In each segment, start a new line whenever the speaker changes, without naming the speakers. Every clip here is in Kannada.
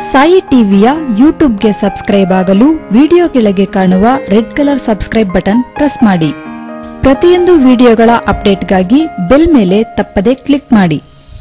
ಸಾಯಿ ಟಿವಿಯ ಯೂಟ್ಯೂಬ್ಗೆ ಸಬ್ಸ್ಕ್ರೈಬ್ ಆಗಲು ವಿಡಿಯೋ ಕೆಳಗೆ ಕಾಣುವ red colour subscribe button press ಮಾಡಿ ಪ್ರತಿಯೊಂದು ವಿಡಿಯೋಗಳ ಅಪ್ಡೇಟ್ಗಾಗಿ ಬೆಲ್ ಮೇಲೆ ತಪ್ಪದೆ ಕ್ಲಿಕ್ ಮಾಡಿ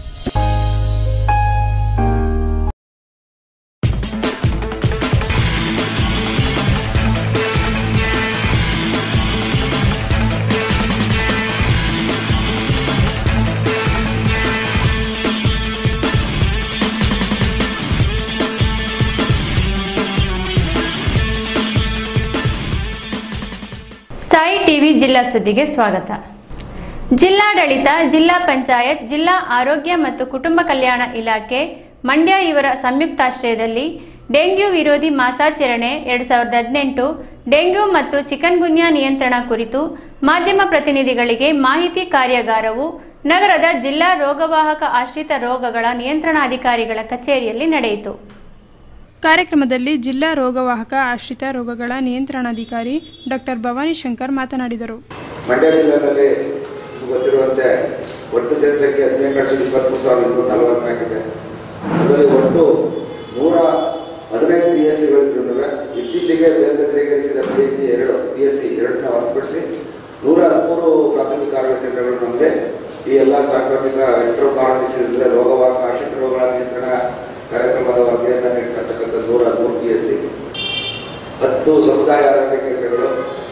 ಸಾಯಿ ಟಿವಿ ಜಿಲ್ಲಾ ಸುದ್ದಿಗೆ ಸ್ವಾಗತ ಜಿಲ್ಲಾಡಳಿತ ಜಿಲ್ಲಾ ಪಂಚಾಯತ್ ಜಿಲ್ಲಾ ಆರೋಗ್ಯ ಮತ್ತು ಕುಟುಂಬ ಕಲ್ಯಾಣ ಇಲಾಖೆ ಮಂಡ್ಯ ಇವರ ಸಂಯುಕ್ತಾಶ್ರಯದಲ್ಲಿ ಡೆಂಗ್ಯೂ ವಿರೋಧಿ ಮಾಸಾಚರಣೆ ಎರಡು ಸಾವಿರದ ಹದಿನೆಂಟು ಡೆಂಗ್ಯೂ ಮತ್ತು ಚಿಕನ್ ಗುನ್ಯಾ ನಿಯಂತ್ರಣ ಕುರಿತು ಮಾಧ್ಯಮ ಪ್ರತಿನಿಧಿಗಳಿಗೆ ಮಾಹಿತಿ ಕಾರ್ಯಾಗಾರವು ನಗರದ ಜಿಲ್ಲಾ ರೋಗವಾಹಕ ಆಶ್ರಿತ ರೋಗಗಳ ನಿಯಂತ್ರಣಾಧಿಕಾರಿಗಳ ಕಚೇರಿಯಲ್ಲಿ ನಡೆಯಿತು
ಕಾರ್ಯಕ್ರಮದಲ್ಲಿ ಜಿಲ್ಲಾ ರೋಗವಾಹಕ ಆಶ್ರಿತ ರೋಗಗಳ ನಿಯಂತ್ರಣಾಧಿಕಾರಿ ಡಾಕ್ಟರ್ ಭವಾನಿ ಶಂಕರ್ ಮಾತನಾಡಿದರು
ಮಂಡ್ಯ ಜಿಲ್ಲೆಯಲ್ಲಿ ನಿಮ್ಗೆ ಗೊತ್ತಿರುವಂತೆ ಒಟ್ಟು ಜನಸಂಖ್ಯೆ ಹದಿನೆಂಟು ಲಕ್ಷದ ಇಪ್ಪತ್ತ್ಮೂರು ಸಾವಿರದ ಇನ್ನೂರ ನಲವತ್ನಾಲ್ಕಿದೆ ಅದರಲ್ಲಿ ಒಟ್ಟು ನೂರ ಹದಿನೈದು ಪಿ ಎಸ್ ಸಿಗಳಿದ್ರು ಇತ್ತೀಚೆಗೆ ಬೇರ್ಗರಿಸಿದ ಪಿ ಎಚ್ ಸಿ ಎರಡು ಪಿ ಎಸ್ ಸಿ ಎರಡನ್ನ ಹೊರತುಪಡಿಸಿ ನೂರ ಹದಿಮೂರು ಪ್ರಾಥಮಿಕ ಆರೋಗ್ಯ ಕೇಂದ್ರಗಳು ನಮಗೆ ಈ ಎಲ್ಲ ಸಾಂಕ್ರಾಮಿಕ ಎಂಟ್ರೋಪಾರಮಿಸಿಸ್ ರೋಗವಾಹಕ ಆಶ್ರಿತ ರೋಗಗಳ ನಿಯಂತ್ರಣ ಕಾರ್ಯಕ್ರಮದ ವರದಿಯನ್ನು ನೀಡ್ತಕ್ಕಂಥ ನೂರ ಹದಿಮೂರು ಪಿ ಎಸ್ ಸಿ ಹತ್ತು ಸಮುದಾಯ ಆರೋಗ್ಯ ಕೇಂದ್ರಗಳು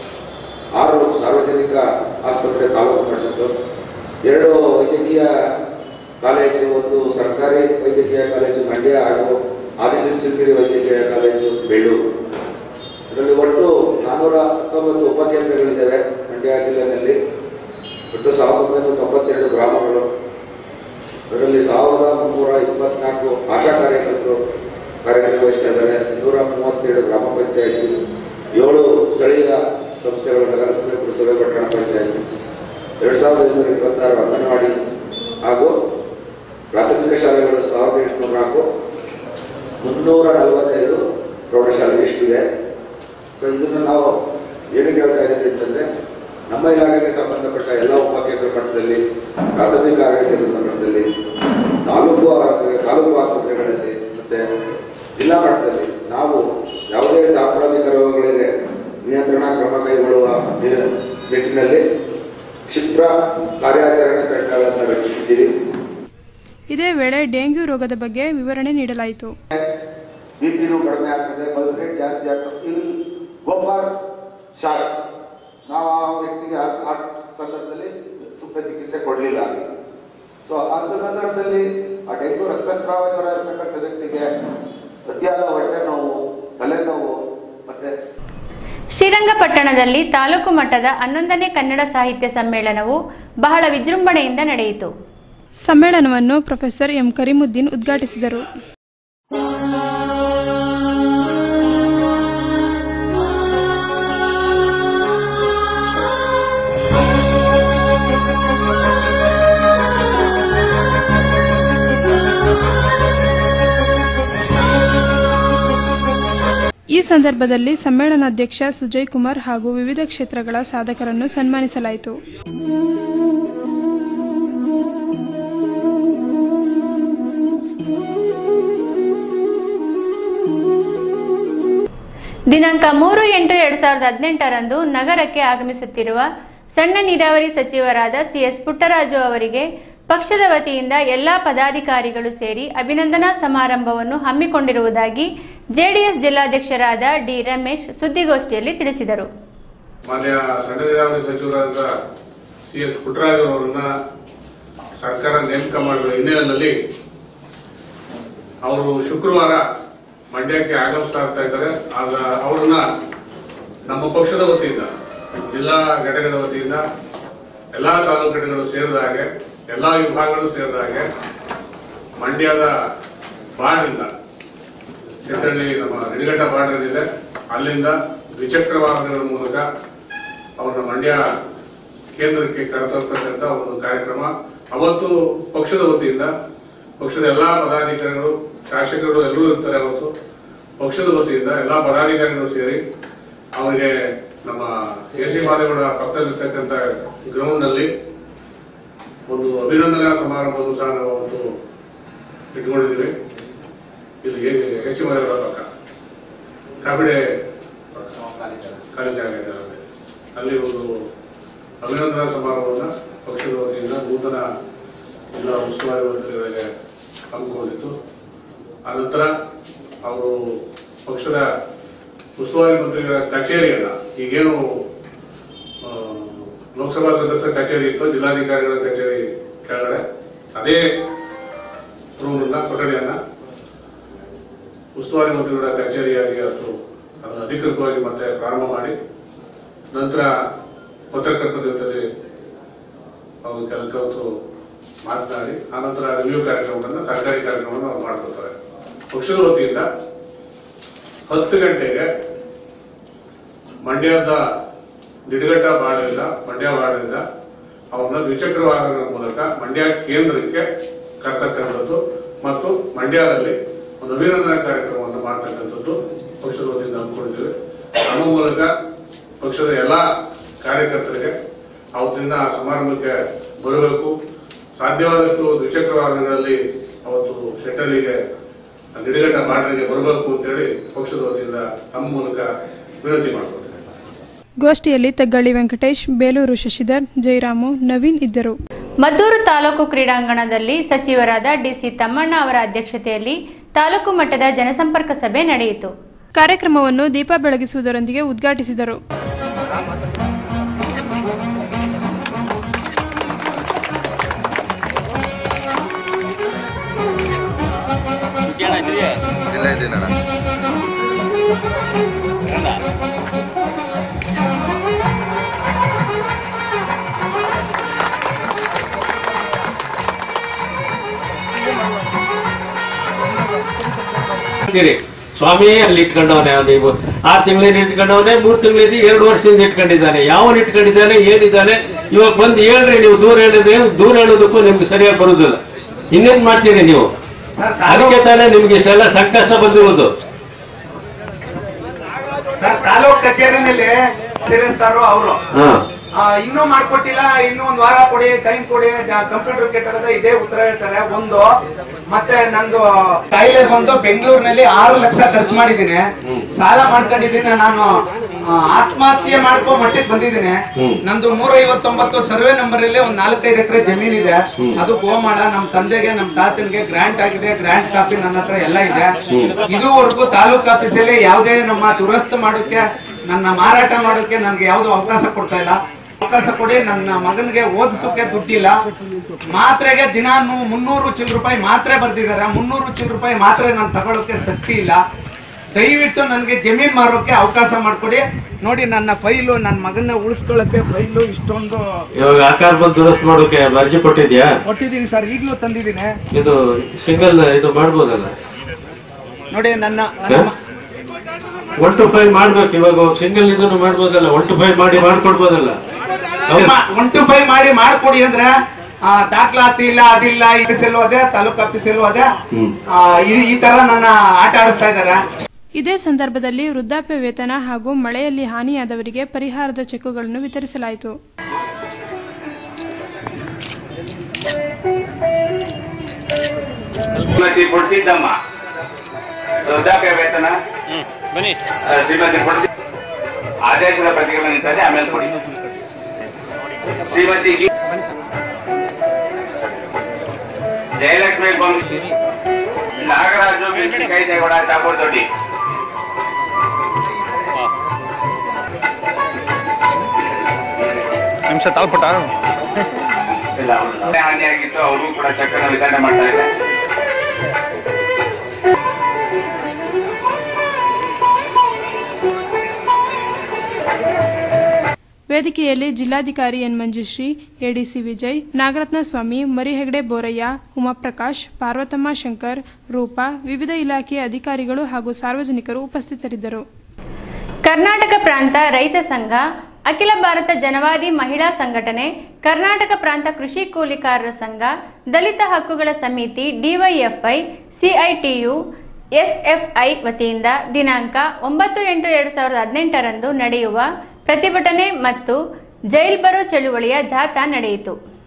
ಆರು ಸಾರ್ವಜನಿಕ ಆಸ್ಪತ್ರೆ ತಾಲೂಕು ಮಟ್ಟದ್ದು ಎರಡು ವೈದ್ಯಕೀಯ ಕಾಲೇಜು ಒಂದು ಸರ್ಕಾರಿ ವೈದ್ಯಕೀಯ ಕಾಲೇಜು ಮಂಡ್ಯ ಹಾಗೂ ಆದಿಚುಂಚನಗಿರಿ ವೈದ್ಯಕೀಯ ಕಾಲೇಜು ಬೆಳ್ಳೂರು ಇದರಲ್ಲಿ ಒಟ್ಟು ನಾನ್ನೂರ ಹತ್ತೊಂಬತ್ತು ಉಪಕೇಂದ್ರಗಳಿದ್ದಾವೆ ಮಂಡ್ಯ ಜಿಲ್ಲೆಯಲ್ಲಿ ಒಟ್ಟು ಸಾವಿರದ ಒಂಬೈನೂರ ತೊಂಬತ್ತೆರಡು ಗ್ರಾಮಗಳು ಅದರಲ್ಲಿ ಸಾವಿರದ ಮುನ್ನೂರ ಇಪ್ಪತ್ನಾಲ್ಕು ಆಶಾ ಕಾರ್ಯಕರ್ತರು ಕಾರ್ಯನಿರ್ವಹಿಸ್ತಾ ಇದ್ದಾರೆ ಇನ್ನೂರ ಮೂವತ್ತೇಳು ಗ್ರಾಮ ಪಂಚಾಯತಿ ಏಳು ಸ್ಥಳೀಯ ಸಂಸ್ಥೆಗಳು ನಗರಸಭೆ ಪುರಸಭೆ ಪಟ್ಟಣ ಪಂಚಾಯತಿ ಎರಡು ಸಾವಿರದ ಐನೂರ ಇಪ್ಪತ್ತಾರು ಅಂಗನವಾಡಿ ಹಾಗೂ ಪ್ರಾಥಮಿಕ ಶಾಲೆಗಳು ಸಾವಿರದ ಎಂಟುನೂರ ನಾಲ್ಕು ಮುನ್ನೂರ ನಲವತ್ತೈದು ಪ್ರೌಢಶಾಲೆ ಇಷ್ಟಿದೆ ಸೊ ಇದನ್ನು ನಾವು ಏನಕ್ಕೆ ಹೇಳ್ತಾ ಇದ್ದೀವಿ ಅಂತಂದರೆ ನಮ್ಮ ಇಲಾಖೆಗೆ ಸಂಬಂಧಪಟ್ಟ ಎಲ್ಲ ಉಪಕೇಂದ್ರ ಮಟ್ಟದಲ್ಲಿ ಪ್ರಾಥಮಿಕ ಆರೋಗ್ಯ ಕೇಂದ್ರದ ಮಟ್ಟದಲ್ಲಿ ತಾಲೂಕು ಆರೋಗ್ಯ ತಾಲೂಕು ಆಸ್ಪತ್ರೆಗಳಲ್ಲಿ ಮತ್ತು ಜಿಲ್ಲಾ ಮಟ್ಟದಲ್ಲಿ ನಾವು ಯಾವುದೇ ಸಾಂಕ್ರಾಮಿಕ ರೋಗಗಳಿಗೆ ನಿಯಂತ್ರಣ ಕ್ರಮ ಕೈಗೊಳ್ಳುವ ನಿ- ನಿಟ್ಟಿನಲ್ಲಿ ಕ್ಷಿಪ್ರ ಕಾರ್ಯಾಚರಣೆ ತಂಡಗಳನ್ನು ರಚಿಸಿದ್ದೀವಿ
ಇದೇ ವೇಳೆ ಡೆಂಗ್ಯೂ ರೋಗದ ಬಗ್ಗೆ ವಿವರಣೆ ನೀಡಲಾಯಿತು
ಬಿ ಪಿನೂ ಕಡಿಮೆ ಆಗ್ತದೆ ಬಲ್ಸ್ ರೇಟ್ ಜಾಸ್ತಿ ಆಗ್ತದೆ ಇವು ಗೊಬ್ಬರ್ ಶಾಕ್ ನಾವು ಆ ವ್ಯಕ್ತಿಗೆ ಆ ಆ ಸಂದರ್ಭದಲ್ಲಿ ಸೂಕ್ತ ಚಿಕಿತ್ಸೆ ಕೊಡಲಿಲ್ಲ ಸೊ ಅಂಥ ಸಂದರ್ಭದಲ್ಲಿ ಆ ಡೆಂಗು ರಕ್ತಸ್ರಾವ ಜ್ವರ ಇರ್ತಕ್ಕಂಥ ವ್ಯಕ್ತಿಗೆ ಅತಿಯಾದ ಹೊಟ್ಟೆ ನೋವು ತಲೆನೋವು ಮತ್ತೆ
ಶ್ರೀರಂಗಪಟ್ಟಣದಲ್ಲಿ ತಾಲೂಕು ಮಟ್ಟದ ಹನ್ನೊಂದನೇ ಕನ್ನಡ ಸಾಹಿತ್ಯ ಸಮ್ಮೇಳನವು ಬಹಳ ವಿಜೃಂಭಣೆಯಿಂದ ನಡೆಯಿತು
ಸಮ್ಮೇಳನವನ್ನು ಪ್ರೊಫೆಸರ್ ಎಂ ಕರೀಮುದ್ದೀನ್ ಉದ್ಘಾಟಿಸಿದರು ಈ ಸಂದರ್ಭದಲ್ಲಿ ಸಮ್ಮೇಳನಾಧ್ಯಕ್ಷ ಸುಜಯ್ ಕುಮಾರ್ ಹಾಗೂ ವಿವಿಧ ಕ್ಷೇತ್ರಗಳ ಸಾಧಕರನ್ನು ಸನ್ಮಾನಿಸಲಾಯಿತು
ದಿನಾಂಕ ಮೂರು ಎಂಟು ಎರಡು ಸಾವಿರದ ಹದಿನೆಂಟರಂದು ನಗರಕ್ಕೆ ಆಗಮಿಸುತ್ತಿರುವ ಸಣ್ಣ ನೀರಾವರಿ ಸಚಿವರಾದ ಸಿಎಸ್ ಪುಟ್ಟರಾಜು ಅವರಿಗೆ ಪಕ್ಷದ ವತಿಯಿಂದ ಎಲ್ಲಾ ಪದಾಧಿಕಾರಿಗಳು ಸೇರಿ ಅಭಿನಂದನಾ ಸಮಾರಂಭವನ್ನು ಹಮ್ಮಿಕೊಂಡಿರುವುದಾಗಿ ಜೆಡಿಎಸ್ ಜಿಲ್ಲಾಧ್ಯಕ್ಷರಾದ ಡಿ ರಮೇಶ್ ಸುದ್ದಿಗೋಷ್ಠಿಯಲ್ಲಿ ತಿಳಿಸಿದರು
ಮಾನ್ಯ ಸಣ್ಣ ನೀರಾವರಿ ಸಚಿವರಾದ ಸಿ ಎಸ್ ಪುಟ್ಟರಾಜು ಅವರನ್ನ ಸರ್ಕಾರ ನೇಮಕ ಮಾಡಿರುವ ಹಿನ್ನೆಲೆಯಲ್ಲಿ ಅವರು ಶುಕ್ರವಾರ ಮಂಡ್ಯಕ್ಕೆ ಆಗಮಿಸ್ತಾ ಇರ್ತಾ ಇದ್ದಾರೆ ಆಗ ಅವರನ್ನ ನಮ್ಮ ಪಕ್ಷದ ವತಿಯಿಂದ ಜಿಲ್ಲಾ ಘಟಕದ ವತಿಯಿಂದ ಎಲ್ಲಾ ತಾಲೂಕು ಘಟಕಗಳು ಸೇರಿದ ಹಾಗೆ ಎಲ್ಲಾ ವಿಭಾಗಗಳು ಸೇರಿದ ಹಾಗೆ ಮಂಡ್ಯದ ಬಾರ್ಡ್ರಿಂದ ಚಿತ್ರಹಳ್ಳಿ ನಮ್ಮ ನಿಡಘಟ್ಟ ಬಾರ್ಡರ್ ಇದೆ ಅಲ್ಲಿಂದ ದ್ವಿಚಕ್ರ ವಾಹನಗಳ ಮೂಲಕ ಅವರನ್ನ ಮಂಡ್ಯ ಕೇಂದ್ರಕ್ಕೆ ಕರೆತರ್ತಕ್ಕಂಥ ಒಂದು ಕಾರ್ಯಕ್ರಮ ಅವತ್ತು ಪಕ್ಷದ ವತಿಯಿಂದ ಪಕ್ಷದ ಎಲ್ಲಾ ಪದಾಧಿಕಾರಿಗಳು ಶಾಸಕರು ಎಲ್ಲರೂ ಇರ್ತಾರೆ ಅವತ್ತು ಪಕ್ಷದ ವತಿಯಿಂದ ಎಲ್ಲಾ ಪದಾಧಿಕಾರಿಗಳು ಸೇರಿ ಅವರಿಗೆ ನಮ್ಮ ಎ ಸಿ ಮಾದೇಗೌಡ ಪಕ್ಕದಲ್ಲಿರ್ತಕ್ಕಂಥ ಗ್ರೌಂಡ್ ನಲ್ಲಿ ಒಂದು ಅಭಿನಂದನಾ ಸಮಾರಂಭವನ್ನು ಸಹ ನಾವು ಅವತ್ತು ಇಟ್ಕೊಂಡಿದ್ದೀವಿ ಇಲ್ಲಿ ಎ ಸಿ ಮನೆಗಳ ಪಕ್ಕ ಕಬಿಡೆ ಖಾಲಿ ಜಾಗ ಇದೆ ಅಲ್ಲಿ. ಅಲ್ಲಿ ಒಂದು ಅಭಿನಂದನಾ ಸಮಾರಂಭವನ್ನು ಪಕ್ಷದ ವತಿಯಿಂದ ನೂತನ ಜಿಲ್ಲಾ ಉಸ್ತುವಾರಿ ಮಂತ್ರಿಗಳಿಗೆ ಹಮ್ಮಿಕೊಂಡಿತ್ತು ಆನಂತರ ಅವರು ಪಕ್ಷದ ಉಸ್ತುವಾರಿ ಮಂತ್ರಿಗಳ ಕಚೇರಿಯನ್ನ ಈಗೇನು ಆ, ಲೋಕಸಭಾ ಸದಸ್ಯರ ಕಚೇರಿ ಇತ್ತು ಜಿಲ್ಲಾಧಿಕಾರಿಗಳ ಕಚೇರಿ ಕೆಳಗಡೆ ಅದೇ ರೂಮನ್ನ ಕೊಠಡಿಯನ್ನ ಉಸ್ತುವಾರಿ ಮಂತ್ರಿಗಳ ಕಚೇರಿಯಾಗಿ ಅದು ಅದನ್ನು ಅಧಿಕೃತವಾಗಿ ಮತ್ತೆ ಪ್ರಾರಂಭ ಮಾಡಿ ನಂತರ ಪತ್ರಕರ್ತರ ಜೊತೆಲಿ ಅವರು ಕೆಲ ಹೊತ್ತು ಮಾತನಾಡಿ ಆನಂತರ ರಿವ್ಯೂ ಕಾರ್ಯಕ್ರಮವನ್ನು ಸರ್ಕಾರಿ ಕಾರ್ಯಕ್ರಮವನ್ನು ಅವ್ರು ಮಾಡ್ಕೊತಾರೆ ಪಕ್ಷದ ವತಿಯಿಂದ ಹತ್ತು ಗಂಟೆಗೆ ಮಂಡ್ಯದ ನಿಡಘಟ್ಟ ಬಾಡಿಂದ ಮಂಡ್ಯ ವಾರ್ಡಿಂದ ಅವ್ರನ್ನ ದ್ವಿಚಕ್ರ ವಾಹನಗಳ ಮೂಲಕ ಮಂಡ್ಯ ಕೇಂದ್ರಕ್ಕೆ ಕರ್ತಕ್ಕಂಥದ್ದು ಮತ್ತು ಮಂಡ್ಯದಲ್ಲಿ ಒಂದು ಅಭಿನಂದನಾ ಕಾರ್ಯಕ್ರಮವನ್ನು ಮಾಡ್ತಕ್ಕಂಥದ್ದು ಪಕ್ಷದ ವತಿಯಿಂದ ಹಮ್ಮಿಕೊಂಡಿದ್ದೀವಿ ನಮ್ಮ ಮೂಲಕ ಪಕ್ಷದ ಎಲ್ಲ ಕಾರ್ಯಕರ್ತರಿಗೆ ಅವತ್ತಿನ ಆ ಸಮಾರಂಭಕ್ಕೆ ಬರಬೇಕು ಸಾಧ್ಯವಾದಷ್ಟು ದ್ವಿಚಕ್ರ ವಾಹನಗಳಲ್ಲಿ ಅವತ್ತು ಶೆಟ್ಟಲಿಗೆ ನಿಡಘಟ್ಟ ಬಾರ್ಡರ್ಗೆ ಬರಬೇಕು ಅಂತೇಳಿ ಪಕ್ಷದ ವತಿಯಿಂದ ತಮ್ಮ ಮೂಲಕ ವಿನಂತಿ ಮಾಡ್ಕೊಳ್ತೇನೆ
ಗೋಷ್ಠಿಯಲ್ಲಿ ತಗ್ಗಳ್ಳಿ ವೆಂಕಟೇಶ್ ಬೇಲೂರು ಶಶಿಧರ್ ಜಯರಾಮು ನವೀನ್ ಇದ್ದರು
ಮದ್ದೂರು ತಾಲೂಕು ಕ್ರೀಡಾಂಗಣದಲ್ಲಿ ಸಚಿವರಾದ ಡಿಸಿ ತಮ್ಮಣ್ಣ ಅವರ ಅಧ್ಯಕ್ಷತೆಯಲ್ಲಿ ತಾಲೂಕು ಮಟ್ಟದ ಜನಸಂಪರ್ಕ ಸಭೆ ನಡೆಯಿತು
ಕಾರ್ಯಕ್ರಮವನ್ನು ದೀಪ ಬೆಳಗಿಸುವುದರೊಂದಿಗೆ ಉದ್ಘಾಟಿಸಿದರು
ಇಲ್ಲ ಇದ್ದೀನಣ್ಣ
ಅಂತೀರಿ ಸ್ವಾಮಿ ಅಲ್ಲಿ ಇಟ್ಕೊಂಡವನೆ ನೀವು ಆರು ತಿಂಗಳಿಂದ ಇಟ್ಕೊಂಡವನೆ ಮೂರು ತಿಂಗಳಿಂದ ಎರಡು ವರ್ಷದಿಂದ ಇಟ್ಕೊಂಡಿದ್ದಾನೆ ಯಾವನ್ ಇಟ್ಕೊಂಡಿದ್ದಾನೆ ಏನಿದ್ದಾನೆ ಇವಾಗ ಬಂದು ಹೇಳ್ರಿ ನೀವು ದೂರ ಹೇಳಿದ್ರೆ ದೂರ ಹೇಳೋದಕ್ಕೂ ನಿಮ್ಗೆ ಸರಿಯಾಗಿ ಬರುದಿಲ್ಲ ಇನ್ನೇನ್ ಮಾಡ್ತೀರಿ ನೀವು ಅದಕ್ಕೆ ತಾನೇ ನಿಮ್ಗೆ ಇಷ್ಟೆಲ್ಲ ಸಂಕಷ್ಟ ಬಂದಿರೋದು
ಸರ್ ತಾಲೂಕ್ ಕಚೇರಿನಲ್ಲಿ ಸೇರಿಸ್ತಾರೋ ಅವರು
ಹಾ
ಇನ್ನೂ ಮಾಡ್ಕೊಟ್ಟಿಲ್ಲ ಇನ್ನೂ ಒಂದ್ ವಾರ ಕೊಡಿ ಟೈಮ್ ಕೊಡಿ ಕಂಪ್ಯೂಟರ್ ಕೆಟ್ಟದ ಇದೇ ಉತ್ತರ ಹೇಳ್ತಾರೆ ಒಂದು ಮತ್ತೆ ನಂದು ಕಾಯಿಲೆ ಬಂದು ಬೆಂಗಳೂರಿನಲ್ಲಿ ಆರು ಲಕ್ಷ ಖರ್ಚು ಮಾಡಿದ್ದೀನಿ ಸಾಲ ಮಾಡ್ಕೊಂಡಿದ್ದೀನಿ ನಾನು ಆ, ಆತ್ಮಹತ್ಯೆ ಮಾಡ್ಕೊ ಮಟ್ಟಿಗೆ ಬಂದಿದ್ದೀನಿ
ಹ್ಮ್.
ನಂದು ನೂರ ಐವತ್ತೊಂಬತ್ತು ಸರ್ವೆ ನಂಬರ್ ಅಲ್ಲಿ ಒಂದ್ ನಾಲ್ಕೈದು ಎಕರೆ ಜಮೀನ್ ಇದೆ ಅದು ಗೋಮಾಳ ನಮ್ ತಂದೆಗೆ ನಮ್ ತಾತನ್ಗೆ ಗ್ರಾಂಟ್ ಆಗಿದೆ ಗ್ರಾಂಟ್ ಕಾಪಿ ನನ್ನ ಹತ್ರ ಎಲ್ಲ ಇದೆ ಇದುವರೆಗೂ ತಾಲೂಕ್ ಆಫೀಸಲ್ಲಿ ಯಾವುದೇ ನಮ್ಮ ದುರಸ್ತು ಮಾಡೋಕೆ ನನ್ನ ಮಾರಾಟ ಮಾಡೋಕೆ ನನ್ಗೆ ಯಾವ್ದು ಅವಕಾಶ ಕೊಡ್ತಾ ಇಲ್ಲ ಅವಕಾಶ ಕೊಡಿ ನನ್ನ ಮಗನಿಗೆ ಓದಿಸೋಕೆ ದುಡ್ಡಿಲ್ಲ ಮಾತ್ರೆಗೆ ದಿನ ಮುನ್ನೂರು ಚಿಲ್ ರೂಪಾಯಿ ಮಾತ್ರೆ ಬರ್ದಿದ್ದಾರೆ ಮುನ್ನೂರು ಚಿಲ್ ರೂಪಾಯಿ ಮಾತ್ರೆ ನಾನು ತಗೊಳ್ಳೋಕೆ ಶಕ್ತಿ ಇಲ್ಲ ದಯವಿಟ್ಟು ನನಗೆ ಜಮೀನ್ ಮಾರೋಕೆ ಅವಕಾಶ ಮಾಡ್ಕೊಡಿ ನೋಡಿ ನನ್ನ ಫೈಲು ನನ್ನ ಮಗನ ಉಳಿಸ್ಕೊಳ್ಳೋಕೆ ಫೈಲು ಇಷ್ಟೊಂದು
ಇವಾಗ ಆಕಾರ ಬಂದು ದುರಸ್ತು ಮಾಡೋಕೆ ಅರ್ಜಿ ಕೊಟ್ಟಿದ್ಯಾ
ಕೊಟ್ಟಿದ್ದೀನಿ ಸರ್ ಈಗಲೂ ತಂದಿದ್ದೀನಿ
ಇದು ಸಿಂಗಲ್ ಇದು ಮಾಡ್ಬೋದಲ್ಲ
ನೋಡಿ ನನ್ನ ನನ್ನ ಮ-
ಒನ್ ಟು ಫೈವ್ ಮಾಡ್ಬೇಕು ಇವಾಗ ಸಿಂಗಲ್ ಇದನ್ನು ಮಾಡ್ಬೋದಲ್ಲ ಒನ್ ಟು ಫೈವ್ ಮಾಡಿ ಮಾಡ್ಕೊಡ್ಬೋದಲ್ಲ ಹೌದಾ?
ಒನ್ ಟು ಫೈವ್ ಮಾಡಿ ಮಾಡ್ಕೊಡಿ ಅಂದ್ರೆ ಆ, ದಾಖಲಾತಿ ಇಲ್ಲ ಅದಿಲ್ಲ ಆಫೀಸಲ್ಲೂ ಅದೇ ತಾಲೂಕ್ ಆಫೀಸಲ್ಲೂ ಅದೇ
ಹ್ಮ್.
ಆ, ಈ- ಈ ತರ ನನ್ನ ಆಟ ಆಡಿಸ್ತಾ ಇದ್ದಾರೆ
ಇದೇ ಸಂದರ್ಭದಲ್ಲಿ ವೃದ್ಧಾಪ್ಯ ವೇತನ ಹಾಗೂ ಮಳೆಯಲ್ಲಿ ಹಾನಿಯಾದವರಿಗೆ ಪರಿಹಾರದ ಚೆಕ್ಕುಗಳನ್ನು ವಿತರಿಸಲಾಯಿತು
ಶ್ರೀಮತಿ ಪುಡ್ಸಿದ್ದಮ್ಮ ವೃದ್ಧಾಪ್ಯ ವೇತನ ಆ, ಶ್ರೀಮತಿ ಪುಡ್ಸಿ ಆದೇಶದ ಪ್ರತಿಗಳು ನಿಂತದೆ ಆಮೇಲೆ ಕೊಡಿ ಶ್ರೀಮತಿ ಗಿ- ಜಯಲಕ್ಷ್ಮಿ ವಂಶ ನಾಗರಾಜು ಮೆಣಸಿನಕಾಯಿ ದೇಗೌಡ ಚಾಪೂರ್ ದೊಡ್ಡಿ
ನಿಮಿಷ ತಾಳ್ಪಟ್ಟ
ಇಲ್ಲ ಹಾನಿಯಾಗಿತ್ತು ಅವರು ಕೂಡ ಚೆಕ್ ಅನ್ನು ವಿತರಣೆ ಮಾಡ್ತಾ ಇದೆ
ವೇದಿಕೆಯಲ್ಲಿ ಜಿಲ್ಲಾಧಿಕಾರಿ ಎನ್ ಮಂಜುಶ್ರೀ ಎಡಿಸಿ ವಿಜಯ್ ನಾಗರತ್ನ ಸ್ವಾಮಿ ಮರಿಹೆಗಡೆ ಬೋರಯ್ಯ ಉಮಾಪ್ರಕಾಶ್ ಪಾರ್ವತಮ್ಮ ಶಂಕರ್ ರೂಪಾ ವಿವಿಧ ಇಲಾಖೆಯ ಅಧಿಕಾರಿಗಳು ಹಾಗೂ ಸಾರ್ವಜನಿಕರು ಉಪಸ್ಥಿತರಿದ್ದರು
ಕರ್ನಾಟಕ ಪ್ರಾಂತ ರೈತ ಸಂಘ ಅಖಿಲ ಭಾರತ ಜನವಾದಿ ಮಹಿಳಾ ಸಂಘಟನೆ ಕರ್ನಾಟಕ ಪ್ರಾಂತ ಕೃಷಿ ಕೂಲಿಕಾರರ ಸಂಘ ದಲಿತ ಹಕ್ಕುಗಳ ಸಮಿತಿ ಡಿವೈಎಫ್ಐ ಸಿಐಟಿಯು ಎಸ್ಎಫ್ಐ ವತಿಯಿಂದ ದಿನಾಂಕ ಒಂಬತ್ತು ಎಂಟು ಎರಡು ಸಾವಿರದ ಹದಿನೆಂಟರಂದು ನಡೆಯುವ ಪ್ರತಿಭಟನೆ ಮತ್ತು ಜೈಲ್ ಬರೋ ಚಳುವಳಿಯ ಜಾಥಾ ನಡೆಯಿತು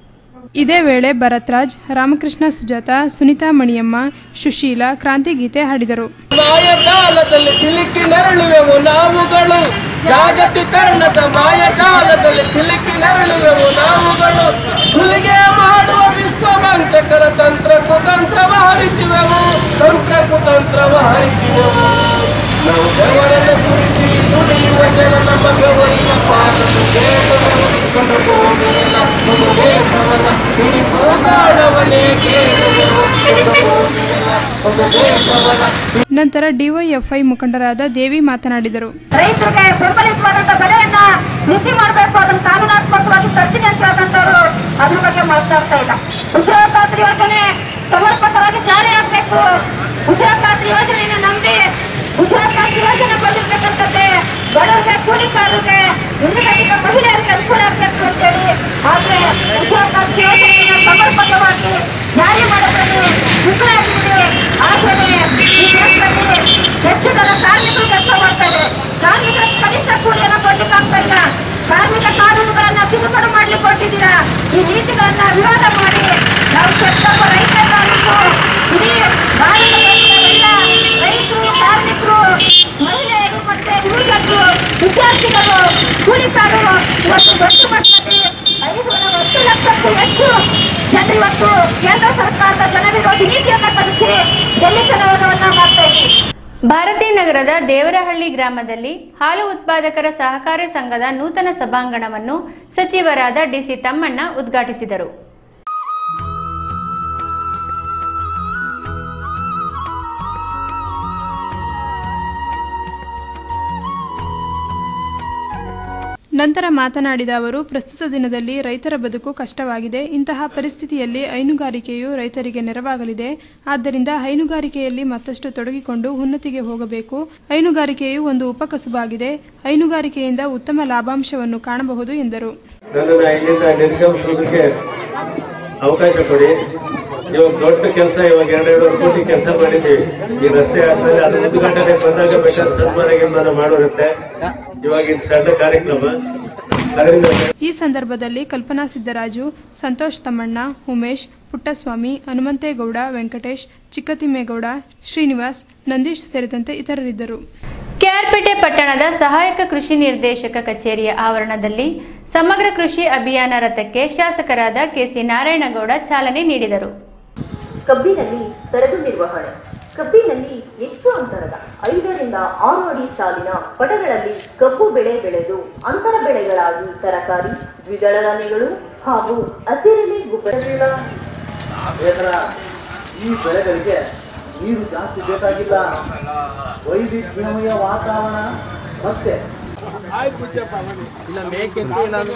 ಇದೇ ವೇಳೆ ಭರತ್ರಾಜ್ ರಾಮಕೃಷ್ಣ ಸುಜಾತ ಸುನೀತಾ ಮಣಿಯಮ್ಮ ಸುಶೀಲಾ ಕ್ರಾಂತಿಗೀತೆ ಹಾಡಿದರು
ಮಾಯಜಾಲದಲ್ಲಿ ಸಿಲುಕಿ ನರಳುವೆವು ನಾವುಗಳು ಜಾಗತೀಕರಣದ ಮಾಯಜಾಲದಲ್ಲಿ ಸಿಲುಕಿ ನರಳುವೆವು ನಾವುಗಳು ಸುಲಿಗೆ ಮಾಡುವ ವಿಶ್ವವಂತಕರ ತಂತ್ರ ಕುತಂತ್ರವ ಹರಿಸುವೆವು ತಂತ್ರ ಕುತಂತ್ರವ ಹರಿಸುವೆವು ನಾವು ದೇವರನ್ನು ಕುರಿಸಿ ನುಡಿಯುವ ಜನ ನಮ್ಮ ಗೌರಿಯ ಪಾಲನೆ ದೇಶವನ್ನು ಭೂಮಿಯಲ್ಲ ನಮ್ಮ ದೇಶವನ್ನ ಇಡೀ ಭೂತಾಳವನ್ನೇ ಕೇಳುವೆವು ನಮ್ಮ ಭೂಮಿಯಲ್ಲ ನಮ್ಮ ದೇಶವನ್ನ
ನಂತರ ಡಿವೈಎಫ್ಐ ಮುಖಂಡರಾದ ದೇವಿ ಮಾತನಾಡಿದರು
ರೈತರಿಗೆ ಬೆಂಬಲಿತವಾದಂತ ಬೆಲೆಯನ್ನ ನಿಧಿ ಮಾಡಬೇಕು ಅದನ್ನ ಕಾನೂನಾತ್ಮಕವಾಗಿ ತರ್ತೀನಿ ಅಂತ ಹೇಳಿದಂತವ್ರು ಅದ್ರ ಬಗ್ಗೆ ಮಾತನಾಡ್ತಾ ಇಲ್ಲ ಉದ್ಯೋಗ ಖಾತ್ರಿ ಯೋಜನೆ ಸಮರ್ಪಕವಾಗಿ ಜಾರಿ ಆಗ್ಬೇಕು ಉದ್ಯೋಗ ಖಾತ್ರಿ ಯೋಜನೆಯನ್ನು ನಂಬಿ ಉದ್ಯೋಗ ಖಾತ್ರಿ ಯೋಜನೆ ಬಂದಿರ್ತಕ್ಕಂಥದ್ದೇ ಬಡವರಿಗೆ ಕೂಲಿಕಾರರಿಗೆ ನಿರ್ಗತಿಕ ಮಹಿಳೆಯರಿಗೆ ಅನುಕೂಲ ಆಗ್ಬೇಕು ಅಂತೇಳಿ ಆದ್ರೆ ಉದ್ಯೋಗ ಖಾತ್ರಿ ಯೋಜನೆಯನ್ನು ಸಮರ್ಪಕವಾಗಿ ಜಾರಿ ಮಾಡೋದ್ರಲ್ಲಿ ವಿಫಲಾಗಿದ್ದೀರಿ ಆದರೆ ಈ ದೇಶದಲ್ಲಿ ಹೆಚ್ಚು ಜನ ಕಾರ್ಮಿಕರು ಕೆಲಸ ಮಾಡ್ತಾ ಇದೆ ಕಾರ್ಮಿಕರ ಕನಿಷ್ಠ ಕೂಲಿಯನ್ನ ಕೊಡ್ಲಿಕ್ಕೆ ಆಗ್ತಾ ಇಲ್ಲ ಕಾರ್ಮಿಕ ಕಾನೂನುಗಳನ್ನ ತಿದ್ದುಪಡಿ ಮಾಡ್ಲಿಕ್ಕೆ ಕೊಟ್ಟಿದ್ದೀರಾ ಈ ನೀತಿಗಳನ್ನ ವಿರೋಧ ಮಾಡಿ ನಾವು ಸೆಪ್ಟೆಂಬರ್ ಐದನೇ ತಾರೀಕು ಇಡೀ ಭಾರತ ದೇಶದ ಎಲ್ಲ ರೈತರು ಕಾರ್ಮಿಕರು ಮಹಿಳೆಯರು ಮತ್ತೆ ಯುವಜನರು ವಿದ್ಯಾರ್ಥಿಗಳು ಕೂಲಿಕಾರರು ಇವತ್ತು ದೊಡ್ಡ ಮಟ್ಟದಲ್ಲಿ ಐದು ಹತ್ತು ಲಕ್ಷಕ್ಕೂ ಹೆಚ್ಚು ಜನರು ಇವತ್ತು ಕೇಂದ್ರ ಸರ್ಕಾರದ ಜನವಿರೋಧಿ ನೀತಿಯನ್ನ ಕಲಿಸಿ ಡೆಲ್ಲಿ ಚುನಾವಣೆಯನ್ನ ಮಾಡ್ತಾ ಇದ್ದೀವಿ
ಭಾರತೀ ನಗರದ ದೇವರಹಳ್ಳಿ ಗ್ರಾಮದಲ್ಲಿ ಹಾಲು ಉತ್ಪಾದಕರ ಸಹಕಾರಿ ಸಂಘದ ನೂತನ ಸಭಾಂಗಣವನ್ನು ಸಚಿವರಾದ ಡಿಸಿ ತಮ್ಮಣ್ಣ ಉದ್ಘಾಟಿಸಿದರು
ನಂತರ ಮಾತನಾಡಿದ ಅವರು ಪ್ರಸ್ತುತ ದಿನದಲ್ಲಿ ರೈತರ ಬದುಕು ಕಷ್ಟವಾಗಿದೆ ಇಂತಹ ಪರಿಸ್ಥಿತಿಯಲ್ಲಿ ಹೈನುಗಾರಿಕೆಯು ರೈತರಿಗೆ ನೆರವಾಗಲಿದೆ ಆದ್ದರಿಂದ ಹೈನುಗಾರಿಕೆಯಲ್ಲಿ ಮತ್ತಷ್ಟು ತೊಡಗಿಕೊಂಡು ಉನ್ನತಿಗೆ ಹೋಗಬೇಕು ಹೈನುಗಾರಿಕೆಯು ಒಂದು ಉಪಕಸುಬಾಗಿದೆ ಹೈನುಗಾರಿಕೆಯಿಂದ ಉತ್ತಮ ಲಾಭಾಂಶವನ್ನು ಕಾಣಬಹುದು ಎಂದರು
ನನ್ನನ್ನು ಇಲ್ಲಿಂದ ನಿರ್ಗಮಿಸುವುದಕ್ಕೆ ಅವಕಾಶ ಕೊಡಿ ಇವಾಗ ದೊಡ್ಡ ಕೆಲಸ ಇವಾಗ ಎರಡೆರಡು ಕೋಟಿ ಕೆಲಸ ಮಾಡಿದ್ದೀವಿ ಈ ರಸ್ತೆ ಆದ್ಮೇಲೆ ಅದು ಉದ್ಘಾಟನೆ ಬಂದಾಗ ಬೇಕಾದ್ರೆ ಸನ್ಮಾನ ಗಿನ್ಮಾನ ಮಾಡೋರುತ್ತೆ ಇವಾಗ ಇದು ಸಣ್ಣ ಕಾರ್ಯಕ್ರಮ ಅದರಿಂದ
ಈ ಸಂದರ್ಭದಲ್ಲಿ ಕಲ್ಪನಾ ಸಿದ್ದರಾಜು ಸಂತೋಷ್ ತಮ್ಮಣ್ಣ ಉಮೇಶ್ ಪುಟ್ಟಸ್ವಾಮಿ ಹನುಮಂತೇಗೌಡ ವೆಂಕಟೇಶ್ ಚಿಕ್ಕತಿಮ್ಮೇಗೌಡ ಶ್ರೀನಿವಾಸ್ ನಂದೀಶ್ ಸೇರಿದಂತೆ ಇತರರಿದ್ದರು
ಕೆಆರ್ಪೇಟೆ ಪಟ್ಟಣದ ಸಹಾಯಕ ಕೃಷಿ ನಿರ್ದೇಶಕ ಕಚೇರಿಯ ಆವರಣದಲ್ಲಿ ಸಮಗ್ರ ಕೃಷಿ ಅಭಿಯಾನ ರಥಕ್ಕೆ ಶಾಸಕರಾದ ಕೆಸಿ ನಾರಾಯಣಗೌಡ ಚಾಲನೆ ನೀಡಿದರು
ಕಬ್ಬಿನಲ್ಲಿ ತರಗು ನಿರ್ವಹಣೆ ಕಬ್ಬಿನಲ್ಲಿ ಹೆಚ್ಚು ಅಂತರದ ಐದರಿಂದ ಆರು ಅಡಿ ಸಾಲಿನ ಪಟಗಳಲ್ಲಿ ಕಬ್ಬು ಬೆಳೆ ಬೆಳೆದು ಅಂತರ ಬೆಳೆಗಳಾಗಿ ತರಕಾರಿ ದ್ವಿದಳ ಧಾನ್ಯಗಳು ಹಾಗೂ ಹಸಿರೆಲೆ ಗೊಬ್ಬರಗಳ
ಈ ಬೆಳೆಗಳಿಗೆ ನೀರು ಜಾಸ್ತಿ ಬೇಕಾಗಿಲ್ಲ ವೈವಿಧ್ಯಮಯ ವಾತಾವರಣ ಮತ್ತೆ ಇಲ್ಲ ಮೇಕೆಂದು ನಾನು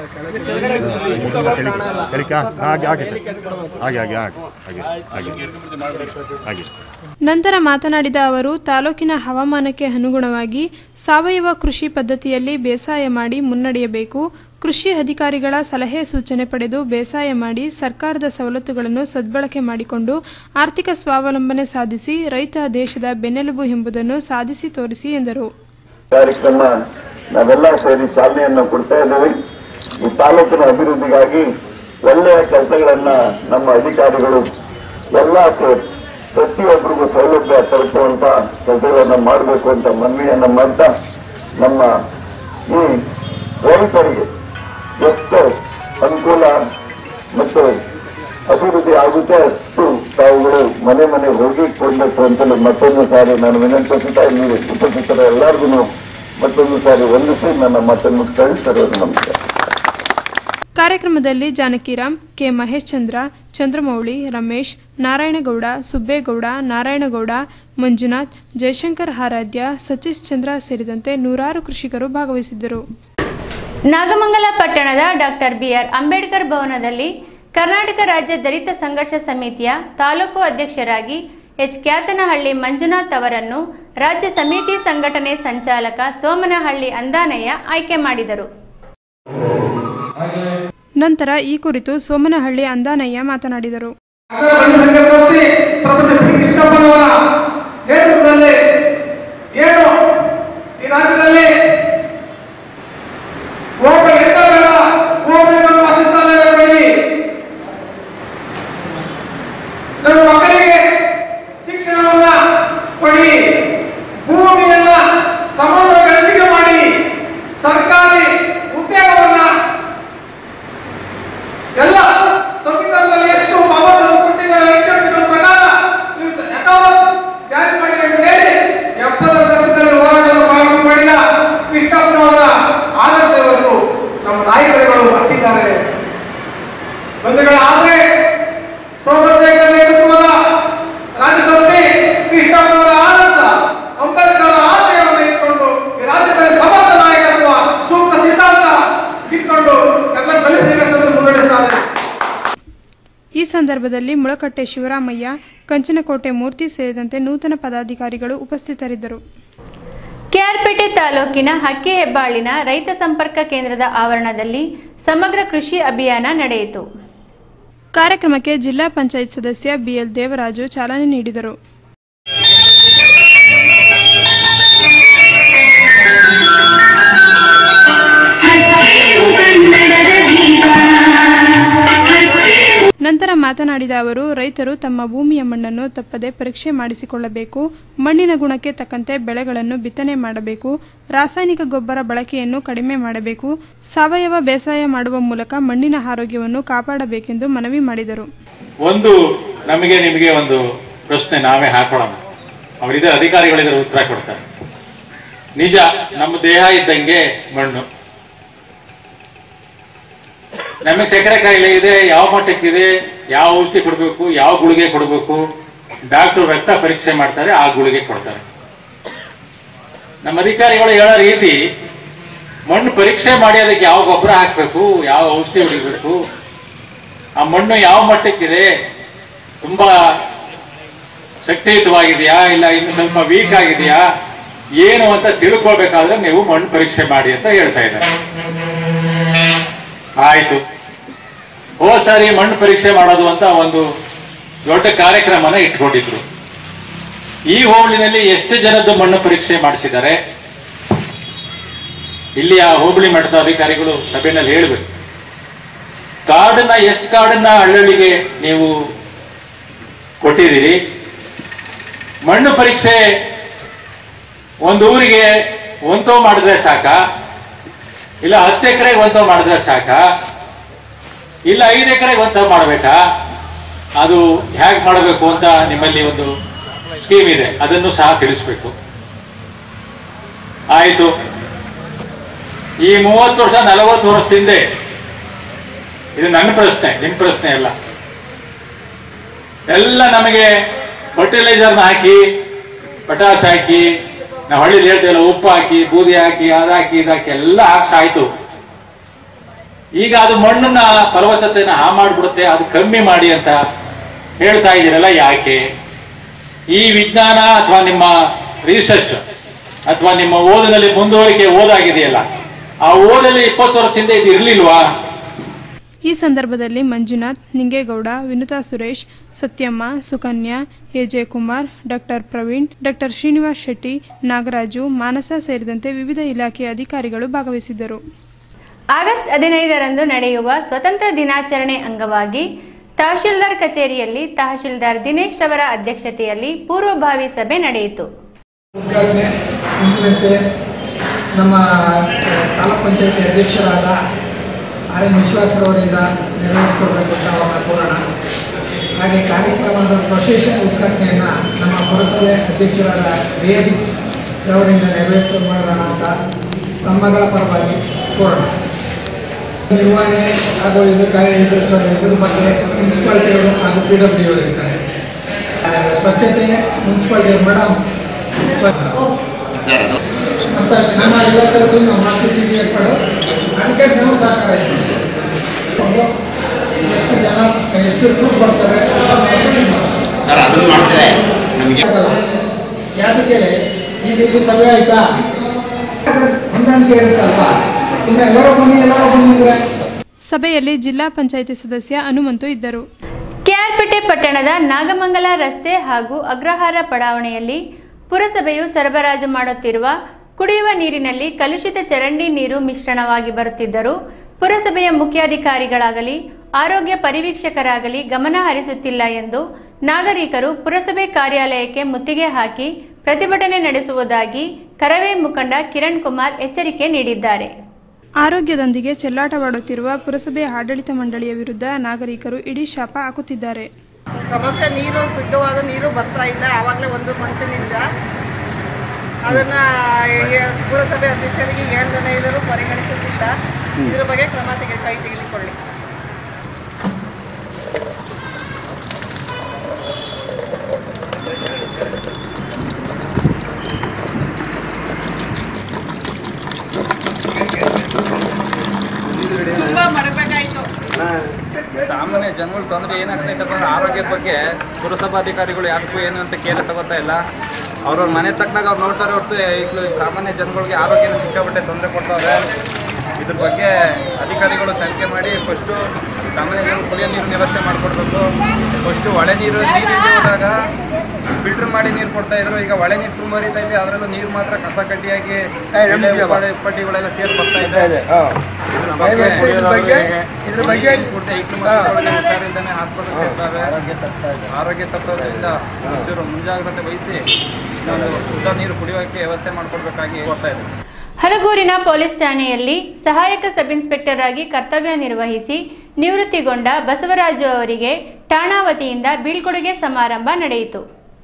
ಹಾಗೆ ಹಾಗೆ ಹಾಗೆ ಹಾಗೆ ಹಾಗೆ ಹಾಗೆ
ನಂತರ ಮಾತನಾಡಿದ ಅವರು ತಾಲೂಕಿನ ಹವಾಮಾನಕ್ಕೆ ಅನುಗುಣವಾಗಿ ಸಾವಯವ ಕೃಷಿ ಪದ್ಧತಿಯಲ್ಲಿ ಬೇಸಾಯ ಮಾಡಿ ಮುನ್ನಡೆಯಬೇಕು ಕೃಷಿ ಅಧಿಕಾರಿಗಳ ಸಲಹೆ ಸೂಚನೆ ಪಡೆದು ಬೇಸಾಯ ಮಾಡಿ ಸರ್ಕಾರದ ಸವಲತ್ತುಗಳನ್ನು ಸದ್ಬಳಕೆ ಮಾಡಿಕೊಂಡು ಆರ್ಥಿಕ ಸ್ವಾವಲಂಬನೆ ಸಾಧಿಸಿ ರೈತ ದೇಶದ ಬೆನ್ನೆಲುಬು ಎಂಬುದನ್ನು ಸಾಧಿಸಿ ತೋರಿಸಿ ಎಂದರು
ಕಾರ್ಯಕ್ರಮ ನಾವೆಲ್ಲ ಸೇರಿ ಚಾಲನೆಯನ್ನ ಕೊಡ್ತಾ ಇದ್ದೇವೆ ಈ ತಾಲೂಕಿನ ಅಭಿವೃದ್ಧಿಗಾಗಿ ಒಳ್ಳೆಯ ಕೆಲಸಗಳನ್ನ ನಮ್ಮ ಅಧಿಕಾರಿಗಳು ಎಲ್ಲ ಸೇರಿ ಪ್ರತಿಯೊಬ್ಬರಿಗೂ ಸೌಲಭ್ಯ ತಲುಪುವಂತ ಕೆಲಸಗಳನ್ನ ಮಾಡಬೇಕು ಅಂತ ಮನವಿಯನ್ನ ಮಾಡ್ತಾ ನಮ್ಮ ಈ ರೈತರಿಗೆ ಎಷ್ಟು ಅನುಕೂಲ ಮತ್ತು ಅಭಿವೃದ್ಧಿ ಆಗುತ್ತೆ ಅಷ್ಟು ತಾವುಗಳು ಮನೆ ಮನೆ ಹೋಗಿ ಕೊಡ್ಬೇಕು ಅಂತಲೂ ಮತ್ತೊಂದು ಸಾರಿ ನಾನು ವಿನಂತಿಸುತ್ತಾ ಇಲ್ಲಿ ಉಪಸ್ಥಿತರ ಎಲ್ಲರಿಗೂ ಮತ್ತೊಂದು ಸಾರಿ ವಂದಿಸಿ ನನ್ನ ಮಾತನ್ನು ಮುಗಿಸ್ತಾ ಸರ್ವರು ನಮಸ್ಕಾರ
ಕಾರ್ಯಕ್ರಮದಲ್ಲಿ ಜಾನಕಿರಾಮ್ ಕೆ ಮಹೇಶ್ ಚಂದ್ರ ಚಂದ್ರಮೌಳಿ ರಮೇಶ್ ನಾರಾಯಣಗೌಡ ಸುಬ್ಬೇಗೌಡ ನಾರಾಯಣಗೌಡ ಮಂಜುನಾಥ್ ಜಯಶಂಕರ್ ಆರಾಧ್ಯ ಸತೀಶ್ ಚಂದ್ರ ಸೇರಿದಂತೆ ನೂರಾರು ಕೃಷಿಕರು ಭಾಗವಹಿಸಿದ್ದರು
ನಾಗಮಂಗಲ ಪಟ್ಟಣದ ಡಾಕ್ಟರ್ ಬಿಆರ್ ಅಂಬೇಡ್ಕರ್ ಭವನದಲ್ಲಿ ಕರ್ನಾಟಕ ರಾಜ್ಯ ದಲಿತ ಸಂಘರ್ಷ ಸಮಿತಿಯ ತಾಲೂಕು ಅಧ್ಯಕ್ಷರಾಗಿ ಎಚ್ ಕ್ಯಾತನಹಳ್ಳಿ ಮಂಜುನಾಥ್ ಅವರನ್ನು ರಾಜ್ಯ ಸಮಿತಿ ಸಂಘಟನೆ ಸಂಚಾಲಕ ಸೋಮನಹಳ್ಳಿ ಅಂದಾನಯ್ಯ ಆಯ್ಕೆ ಮಾಡಿದರು
ನಂತರ ಈ ಕುರಿತು ಸೋಮನಹಳ್ಳಿ ಅಂದಾನಯ್ಯ ಮಾತನಾಡಿದರು
ಕೃಷ್ಣಪ್ಪನವರ ನೇತೃತ್ವದಲ್ಲಿ ಏನು ಈ ರಾಜ್ಯದಲ್ಲಿ ಒಬ್ಬ ಎಂಟಬೇಡ ಹೋಬಳಿಗಳು ವಾಸಿಸಲಾಗಬೇಡಿ
ಸಂದರ್ಭದಲ್ಲಿ ಮುಳಕಟ್ಟೆ ಶಿವರಾಮಯ್ಯ ಕಂಚನಕೋಟೆ ಮೂರ್ತಿ ಸೇರಿದಂತೆ ನೂತನ ಪದಾಧಿಕಾರಿಗಳು ಉಪಸ್ಥಿತರಿದ್ದರು
ಕೆಆರ್ಪೇಟೆ ತಾಲೂಕಿನ ಹಕ್ಕಿ ಹೆಬ್ಬಾಳಿನ ರೈತ ಸಂಪರ್ಕ ಕೇಂದ್ರದ ಆವರಣದಲ್ಲಿ ಸಮಗ್ರ ಕೃಷಿ ಅಭಿಯಾನ ನಡೆಯಿತು
ಕಾರ್ಯಕ್ರಮಕ್ಕೆ ಜಿಲ್ಲಾ ಪಂಚಾಯತ್ ಸದಸ್ಯ ಬಿಎಲ್ ದೇವರಾಜು ಚಾಲನೆ ನೀಡಿದರು ನಂತರ ಮಾತನಾಡಿದ ಅವರು ರೈತರು ತಮ್ಮ ಭೂಮಿಯ ಮಣ್ಣನ್ನು ತಪ್ಪದೆ ಪರೀಕ್ಷೆ ಮಾಡಿಸಿಕೊಳ್ಳಬೇಕು ಮಣ್ಣಿನ ಗುಣಕ್ಕೆ ತಕ್ಕಂತೆ ಬೆಳೆಗಳನ್ನು ಬಿತ್ತನೆ ಮಾಡಬೇಕು ರಾಸಾಯನಿಕ ಗೊಬ್ಬರ ಬಳಕೆಯನ್ನು ಕಡಿಮೆ ಮಾಡಬೇಕು ಸಾವಯವ ಬೇಸಾಯ ಮಾಡುವ ಮೂಲಕ ಮಣ್ಣಿನ ಆರೋಗ್ಯವನ್ನು ಕಾಪಾಡಬೇಕೆಂದು ಮನವಿ ಮಾಡಿದರು
ಒಂದು ನಮಗೆ ನಿಮಗೆ ಒಂದು ಪ್ರಶ್ನೆ ನಾವೇ ಹಾಕೊಳ್ಳೋಣ ಅವರಿದ ಅಧಿಕಾರಿಗಳಿದ್ರೆ ಉತ್ತರ ಕೊಡ್ತಾರೆ ನಿಜ ನಮ್ಮ ದೇಹ ಇದ್ದಂಗೆ ಮಣ್ಣು ನಮಗೆ ಸಕ್ಕರೆ ಕಾಯಿಲೆ ಇದೆ ಯಾವ ಮಟ್ಟಕ್ಕಿದೆ ಯಾವ ಔಷಧಿ ಕೊಡಬೇಕು ಯಾವ ಗುಳಿಗೆ ಕೊಡಬೇಕು ಡಾಕ್ಟರ್ ರಕ್ತ ಪರೀಕ್ಷೆ ಮಾಡ್ತಾರೆ ಆ ಗುಳಿಗೆ ಕೊಡ್ತಾರೆ ನಮ್ಮ ಅಧಿಕಾರಿಗಳು ಹೇಳೋ ರೀತಿ ಮಣ್ಣು ಪರೀಕ್ಷೆ ಮಾಡಿ ಅದಕ್ಕೆ ಯಾವ ಗೊಬ್ಬರ ಹಾಕಬೇಕು ಯಾವ ಔಷಧಿ ಹೊಡಿಬೇಕು ಆ ಮಣ್ಣು ಯಾವ ಮಟ್ಟಕ್ಕಿದೆ ತುಂಬಾ ಶಕ್ತಿಯುತವಾಗಿದೆಯಾ ಇಲ್ಲ ಇನ್ನು ಸ್ವಲ್ಪ ವೀಕ್ ಆಗಿದೆಯಾ ಏನು ಅಂತ ತಿಳ್ಕೊಳ್ಬೇಕಾದ್ರೆ ನೀವು ಮಣ್ಣು ಪರೀಕ್ಷೆ ಮಾಡಿ ಅಂತ ಹೇಳ್ತಾ ಇದ್ದಾರೆ ಆಯ್ತು ಹೋದ ಸಾರಿ ಮಣ್ಣು ಪರೀಕ್ಷೆ ಮಾಡೋದು ಅಂತ ಒಂದು ದೊಡ್ಡ ಕಾರ್ಯಕ್ರಮನ ಇಟ್ಕೊಂಡಿದ್ರು ಈ ಹೋಬಳಿನಲ್ಲಿ ಎಷ್ಟು ಜನದ್ದು ಮಣ್ಣು ಪರೀಕ್ಷೆ ಮಾಡಿಸಿದ್ದಾರೆ ಇಲ್ಲಿ ಆ ಹೋಬಳಿ ಮಟ್ಟದ ಅಧಿಕಾರಿಗಳು ಸಭೆಯಲ್ಲಿ ಹೇಳ್ಬೇಕು ಕಾರ್ಡನ್ನ ಎಷ್ಟು ಕಾರ್ಡನ್ನ ಹಳ್ಳಿಗೆ ನೀವು ಕೊಟ್ಟಿದ್ದೀರಿ ಮಣ್ಣು ಪರೀಕ್ಷೆ ಒಂದು ಊರಿಗೆ ಒಂತೋ ಮಾಡಿದ್ರೆ ಸಾಕ ಇಲ್ಲ ಹತ್ತು ಎಕರೆಗೆ ಒಂತೋ ಮಾಡಿದ್ರೆ ಸಾಕ ಇಲ್ಲ ಐದು ಎಕರೆಗೆ ಒಂತೋ ಮಾಡಬೇಕಾ ಅದು ಹೇಗೆ ಮಾಡಬೇಕು ಅಂತ ನಿಮ್ಮಲ್ಲಿ ಒಂದು ಸ್ಕೀಮ್ ಇದೆ ಅದನ್ನು ಸಹ ತಿಳಿಸ್ಬೇಕು ಆಯಿತು ಈ ಮೂವತ್ತು ವರ್ಷ ನಲವತ್ತು ವರ್ಷದ ಹಿಂದೆ ಇದು ನನ್ನ ಪ್ರಶ್ನೆ ನಿಮ್ ಪ್ರಶ್ನೆ ಅಲ್ಲ ಎಲ್ಲ ನಮಗೆ ಫರ್ಟಿಲೈಸರ್ನ ಹಾಕಿ ಪಟಾಸ್ ಹಾಕಿ ನಾವು ಹಳ್ಳಿಲಿ ಹೇಳ್ತೇವಲ್ಲ ಉಪ್ಪು ಹಾಕಿ ಬೂದಿ ಹಾಕಿ ಅದಾಕಿ ಇದಾಕಿ ಎಲ್ಲ ಹಾಕ್ಸ್ ಆಯ್ತು ಈಗ ಅದು ಮಣ್ಣನ್ನ ಫಲವತ್ತತೆನ ಹಾ ಮಾಡ್ಬಿಡುತ್ತೆ ಅದು ಕಮ್ಮಿ ಮಾಡಿ ಅಂತ ಹೇಳ್ತಾ ಇದ್ದೀರಲ್ಲ ಯಾಕೆ ಈ ವಿಜ್ಞಾನ ಅಥವಾ ನಿಮ್ಮ ರಿಸರ್ಚ್ ಅಥವಾ ನಿಮ್ಮ ಓದಿನಲ್ಲಿ ಮುಂದುವರಿಕೆ ಓದಾಗಿದೆಯಲ್ಲ ಆ ಓದಲ್ಲಿ ಇಪ್ಪತ್ತು ವರ್ಷದಿಂದ ಇದು ಇರ್ಲಿಲ್ವಾ
ಈ ಸಂದರ್ಭದಲ್ಲಿ Manjunath Ningegowda Vinutha Suresh Sathyamma Sukanya A Jayakumar doctor Praveen doctor Srinivas Shetty Nagaraju Manasa ಸೇರಿದಂತೆ ವಿವಿಧ ಇಲಾಖೆಯ ಅಧಿಕಾರಿಗಳು ಭಾಗವಹಿಸಿದ್ದರು
ಆಗಸ್ಟ್ ಹದಿನೈದರಂದು ನಡೆಯುವ ಸ್ವತಂತ್ರ ದಿನಾಚರಣೆ ಅಂಗವಾಗಿ ತಹಶೀಲ್ದಾರ್ ಕಚೇರಿಯಲ್ಲಿ ತಹಶೀಲ್ದಾರ್ ದಿನೇಶ್ ಅವರ ಅಧ್ಯಕ್ಷತೆಯಲ್ಲಿ ಪೂರ್ವಭಾವಿ ಸಭೆ ನಡೆಯಿತು
ಉದ್ಘಾಟನೆ ಇಂದಿನಂತೆ ನಮ್ಮ ತಾಲೂಕ್ ಪಂಚಾಯತಿ ಅಧ್ಯಕ್ಷರಾದ ಆರ್ ಎನ್ ವಿಶ್ವಾಸರವರಿಂದ ನೆರವೇರಿಸಿಕೊಡ್ಬೇಕು ಅಂತ ಅವ್ರನ್ನ ಕೋರೋಣ ಹಾಗೆ ಕಾರ್ಯಕ್ರಮದ ಪ್ರೊಸೆಷನ್ ಉದ್ಘಾಟನೆಯನ್ನು ನಮ್ಮ ಪುರಸಭೆ ಅಧ್ಯಕ್ಷರಾದ ರಿಯಾಜಿ ಅವರಿಂದ ನೆರವೇರಿಸ ಮಾಡೋಣ ಅಂತ ತಮ್ಮಗಳ ಪರವಾಗಿ ಕೋರೋಣ ನಿರ್ವಹಣೆ ಹಾಗೂ ಇದು ಕಾರ್ಯನಿರ್ವಹಿಸುವ ಇದ್ರ ಬಗ್ಗೆ ಮುನ್ಸಿಪಾಲಿಟಿಯವರು ಹಾಗೂ ಪಿ ಡಬ್ಲ್ಯೂ ಅವರು ಇರ್ತಾರೆ ಆ, ಸ್ವಚ್ಛತೆ ಮುನ್ಸಿಪಾಲಿಟಿಯವರು ಮೇಡಮ್ ಮತ್ತು ನಮ್ಮ ಇಲಾಖೆಯದ್ದು ನಾವು ಮಾಡ್ತಿದ್ದೀವಿ ಏರ್ಪಾಡು ಅದಕ್ಕೆ ನಾವು ಸಹಕಾರ ಇದೆ. ಎಷ್ಟು ಜನ ಎಷ್ಟು ಟ್ರೂಪ್ ಬರ್ತಾರೆ
ಸರ್ ಅದನ್ನು ಮಾಡ್ತೇವೆ ನಮಗೆ
ಯಾತಕ್ಕೆ ಈಗ ಇಲ್ಲಿ ಸಭೆ ಆಯ್ತಾ ಹೊಂದಾಣಿಕೆ ಇರುತ್ತಲ್ವಾ ಸುಮ್ಮನೆ ಎಲ್ಲರೂ ಬನ್ನಿ ಎಲ್ಲರೂ ಬಂದಿದ್ರೆ
ಸಭೆಯಲ್ಲಿ ಜಿಲ್ಲಾ ಪಂಚಾಯಿತಿ ಸದಸ್ಯ ಹನುಮಂತು ಇದ್ದರು
ಕೆಆರ್ಪೇಟೆ ಪಟ್ಟಣದ ನಾಗಮಂಗಲ ರಸ್ತೆ ಹಾಗೂ ಅಗ್ರಹಾರ ಬಡಾವಣೆಯಲ್ಲಿ ಪುರಸಭೆಯು ಸರಬರಾಜು ಮಾಡುತ್ತಿರುವ ಕುಡಿಯುವ ನೀರಿನಲ್ಲಿ ಕಲುಷಿತ ಚರಂಡಿ ನೀರು ಮಿಶ್ರಣವಾಗಿ ಬರುತ್ತಿದ್ದರೂ ಪುರಸಭೆಯ ಮುಖ್ಯಾಧಿಕಾರಿಗಳಾಗಲಿ ಆರೋಗ್ಯ ಪರಿವೀಕ್ಷಕರಾಗಲಿ ಗಮನ ಹರಿಸುತ್ತಿಲ್ಲ ಎಂದು ನಾಗರಿಕರು ಪುರಸಭೆ ಕಾರ್ಯಾಲಯಕ್ಕೆ ಮುತ್ತಿಗೆ ಹಾಕಿ ಪ್ರತಿಭಟನೆ ನಡೆಸುವುದಾಗಿ ಕರವೇ ಮುಖಂಡ ಕಿರಣ್ ಕುಮಾರ್ ಎಚ್ಚರಿಕೆ ನೀಡಿದ್ದಾರೆ
ಆರೋಗ್ಯದೊಂದಿಗೆ ಚೆಲ್ಲಾಟವಾಡುತ್ತಿರುವ ಪುರಸಭೆ ಆಡಳಿತ ಮಂಡಳಿಯ ವಿರುದ್ಧ ನಾಗರಿಕರು ಇಡೀ ಶಾಪ ಹಾಕುತ್ತಿದ್ದಾರೆ
ಸಮಸ್ಯೆ ನೀರು ಶುದ್ಧವಾದ ನೀರು ಬರ್ತಾ ಇಲ್ಲ ಆವಾಗಲೇ ಒಂದು ಮಂತಿನಿಂದ ಅದನ್ನ ಈ ಪುರಸಭೆ ಅಧ್ಯಕ್ಷರಿಗೆ ಹೇಳ್ದನೇ ಇದ್ದರೂ ಪರಿಗಣಿಸುತ್ತಿಲ್ಲ ಇದ್ರ ಬಗ್ಗೆ ಕ್ರಮ ತೆಗೆ ಕೈ ತೆಗೆದುಕೊಳ್ಳಿ ತುಂಬಾ ಮರಬೇಕಾಯ್ತು
ಸಾಮಾನ್ಯ ಜನಗಳು ತೊಂದರೆ ಏನಾಗ್ತೈತಪ್ಪ ಅಂದ್ರೆ ಆರೋಗ್ಯದ ಬಗ್ಗೆ ಪುರಸಭಾಧಿಕಾರಿಗಳು ಯಾರಿಗೂ ಏನು ಅಂತ ಕೇರ್ ತಗೋತಾ ಇಲ್ಲ ಅವ್ರವ್ರ ಮನೆ ತಕ್ಕನಾಗ ಅವ್ರು ನೋಡ್ತಾರೆ ಹೊರತು ಈಗಲೂ ಸಾಮಾನ್ಯ ಜನಗಳಿಗೆ ಆರೋಗ್ಯನ ಸಿಕ್ಕಾಪಟ್ಟೆ ತೊಂದರೆ ಕೊಡ್ತಾವ್ರೆ ಇದ್ರ ಬಗ್ಗೆ ಅಧಿಕಾರಿಗಳು ತನಿಖೆ ಮಾಡಿ ಫಸ್ಟು ಸಾಮಾನ್ಯ ಜನರು ಕುಡಿಯೋ ನೀರಿನ ವ್ಯವಸ್ಥೆ ಮಾಡಿಕೊಡ್ಬೇಕು ಫಸ್ಟು ಒಳೆ ನೀರು ನೀರಿಗೆ ಹೋದಾಗ ಫಿಲ್ಟರ್ ಮಾಡಿ ನೀರು ಕೊಡ್ತಾ ಇದ್ರು ಈಗ ಒಳೆ ನೀರು ತುಂಬ ಹರಿತೈತೆ ಅದರಲ್ಲೂ ನೀರು ಮಾತ್ರ ಕಸ ಕಡ್ಡಿಯಾಗಿ ಎಲೆ ಉಪ್ಪಾಡೆ- ಉಪ್ಪಟ್ಟಿಗಳೆಲ್ಲ ಸೇರಿ ಬರ್ತಾ ಇದೆ ಇದ್ರ ಬಗ್ಗೆ
ಇದ್ರ ಬಗ್ಗೆ ಇದ್ರ ಬಗ್ಗೆ
ಕೊಟ್ಟೆ ಇಟ್ಟು ಮಕ್ಕಳಿಗೆ ಹುಷಾರಿಲ್ದಾನೆ ಆಸ್ಪತ್ರೆ ಸೇರ್ತಾವೆ ಆರೋಗ್ಯ ತಪ್ಪೋದ್ರಿಂದ ಒಂಚೂರು ಮುಂಜಾಗ್ರತೆ ವಹಿಸಿ ನಾವು ಶುದ್ಧ ನೀರು ಕುಡಿಯೋಕೆ ವ್ಯವಸ್ಥೆ ಮಾಡಿಕೊಡ್ಬೇಕಾಗಿ ಕೋರ್ತಾ ಇದ್ದೀವಿ
ಹಲಗೂರಿನ ಪೊಲೀಸ್ ಠಾಣೆಯಲ್ಲಿ ಸಹಾಯಕ ಸಬ್ ಇನ್ಸ್ಪೆಕ್ಟರ್ ಆಗಿ ಕರ್ತವ್ಯ ನಿರ್ವಹಿಸಿ ನಿವೃತ್ತಿಗೊಂಡ ಬಸವರಾಜು ಅವರಿಗೆ ಠಾಣಾ ವತಿಯಿಂದ ಬೀಳ್ಕೊಡುಗೆ ಸಮಾರಂಭ ನಡೆಯಿತು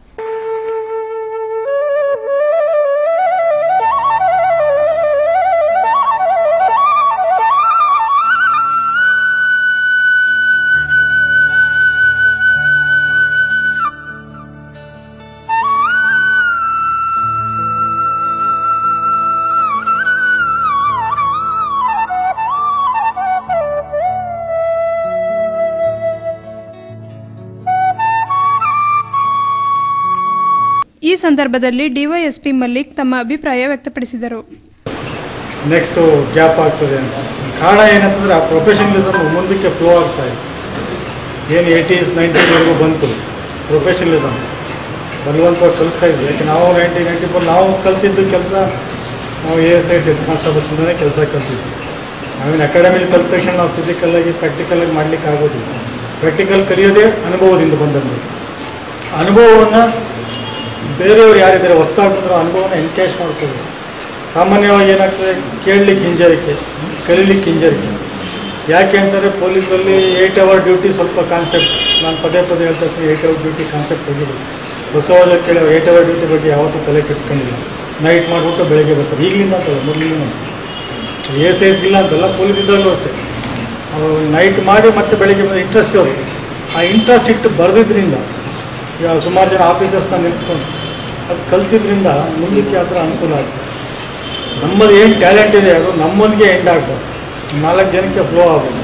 ಈ ಸಂದರ್ಭದಲ್ಲಿ ಡಿವೈಎಸ್ಪಿ ಮಲ್ಲಿಕ್ ತಮ್ಮ ಅಭಿಪ್ರಾಯ ವ್ಯಕ್ತಪಡಿಸಿದರು
ನೆಕ್ಸ್ಟು ಗ್ಯಾಪ್ ಆಗ್ತದೆ ಅಂತ ಕಾರಣ ಏನಂತಂದರೆ ಆ ಪ್ರೊಫೆಷನಲಿಸಮ್ ಮುಂದಕ್ಕೆ ಫ್ಲೋ ಆಗ್ತಾ ಇದೆ ಏನು ಏಯ್ಟೀಸ್ ನೈಂಟೀಸ್ವರೆಗೂ ಬಂತು ಪ್ರೊಫೆಷನಲಿಸಮ್ ಬಲವಂತವಾಗಿ ಕಲಿಸ್ತಾ ಇದ್ವಿ ಯಾಕೆ ನಾವು ನೈನ್ಟೀನ್ ನೈಂಟಿ ಫೋರ್ ನಾವು ಕಲ್ತಿದ್ದು ಕೆಲಸ ನಾವು ಎ ಎಸ್ ಐ ಹೆಡ್ ಕಾನ್ಸ್ಟೇಬಲ್ಸಿಂದನೇ ಕೆಲಸ ಕಲ್ತಿದ್ವಿ ನಾವೇನು ಅಕಾಡೆಮಿಲಿ ಕಲಿತ ತಕ್ಷಣ ನಾವು ಫಿಸಿಕಲಾಗಿ ಪ್ರಾಕ್ಟಿಕಲಾಗಿ ಮಾಡಲಿಕ್ಕೆ ಆಗೋದಿಲ್ಲ ಪ್ರಾಕ್ಟಿಕಲ್ ಕಲಿಯೋದೇ ಅನುಭವದಿಂದ ಬಂದದ್ದು ಅನುಭವವನ್ನು ಬೇರೆಯವ್ರು ಯಾರಿದ್ದಾರೆ ಹೊಸ್ದಾಗಿ ಬಂದರೂ ಅನುಭವನ ಎನ್ಕೇಜ್ ಮಾಡ್ಕೋಬೇಕು ಸಾಮಾನ್ಯವಾಗಿ ಏನಾಗ್ತದೆ ಕೇಳಲಿಕ್ಕೆ ಹಿಂಜರಿಕೆ ಕಲೀಲಿಕ್ಕೆ ಹಿಂಜರಿಕೆ ಯಾಕೆ ಅಂತಂದರೆ ಪೊಲೀಸಲ್ಲಿ ಏಯ್ಟ್ ಅವರ್ ಡ್ಯೂಟಿ ಸ್ವಲ್ಪ ಕಾನ್ಸೆಪ್ಟ್ ನಾನು ಪದೇ ಪದೇ ಹೇಳ್ತಾ ಇರ್ತೀನಿ ಏಯ್ಟ್ ಅವರ್ ಡ್ಯೂಟಿ ಕಾನ್ಸೆಪ್ಟ್ ಹೋಗಿದ್ರು ಬಸವರಾಜ ಕೇಳೋ ಏಯ್ಟ್ ಅವರ್ ಡ್ಯೂಟಿ ಬಗ್ಗೆ ಯಾವತ್ತೂ ತಲೆ ಕೆಡಿಸ್ಕೊಂಡಿಲ್ಲ ನೈಟ್ ಮಾಡಿಬಿಟ್ಟು ಬೆಳಗ್ಗೆ ಬರ್ತಾರೆ ಈಗಲಿಂದ ಅಂತಲ್ಲ ಮೊದಲಿಂದ ಎ ಸಿ ಎಸ್ ಇಲ್ಲ ಅಂತಲ್ಲ ಪೊಲೀಸ್ ಇದ್ದಾಗಲೂ ಅಷ್ಟೇ ಅವರು ನೈಟ್ ಮಾಡಿ ಮತ್ತೆ ಬೆಳಗ್ಗೆ ಬಂದು ಇಂಟ್ರೆಸ್ಟ್ ಅವ್ರಿಗೆ ಆ ಇಂಟ್ರೆಸ್ಟ್ ಇಟ್ಟು ಬರೆದಿದ್ರಿಂದ ಈಗ ಸುಮಾರು ಜನ ಆಫೀಸರ್ಸ್ನ ನಿಲ್ಲಿಸ್ಕೊಂಡು ಅದು ಕಲ್ತಿದ್ರಿಂದ ಮುಂದಕ್ಕೆ ಆ ಥರ ಅನುಕೂಲ ಆಗ್ತದೆ ನಮ್ಮದು ಏನು ಟ್ಯಾಲೆಂಟ್ ಇದೆ ಅದು ನಮ್ಮೊಂದಿಗೆ ಎಂಡ್ ಆಗ್ತದೆ ನಾಲ್ಕು ಜನಕ್ಕೆ ಫ್ಲೋ ಆಗ್ಬೋದು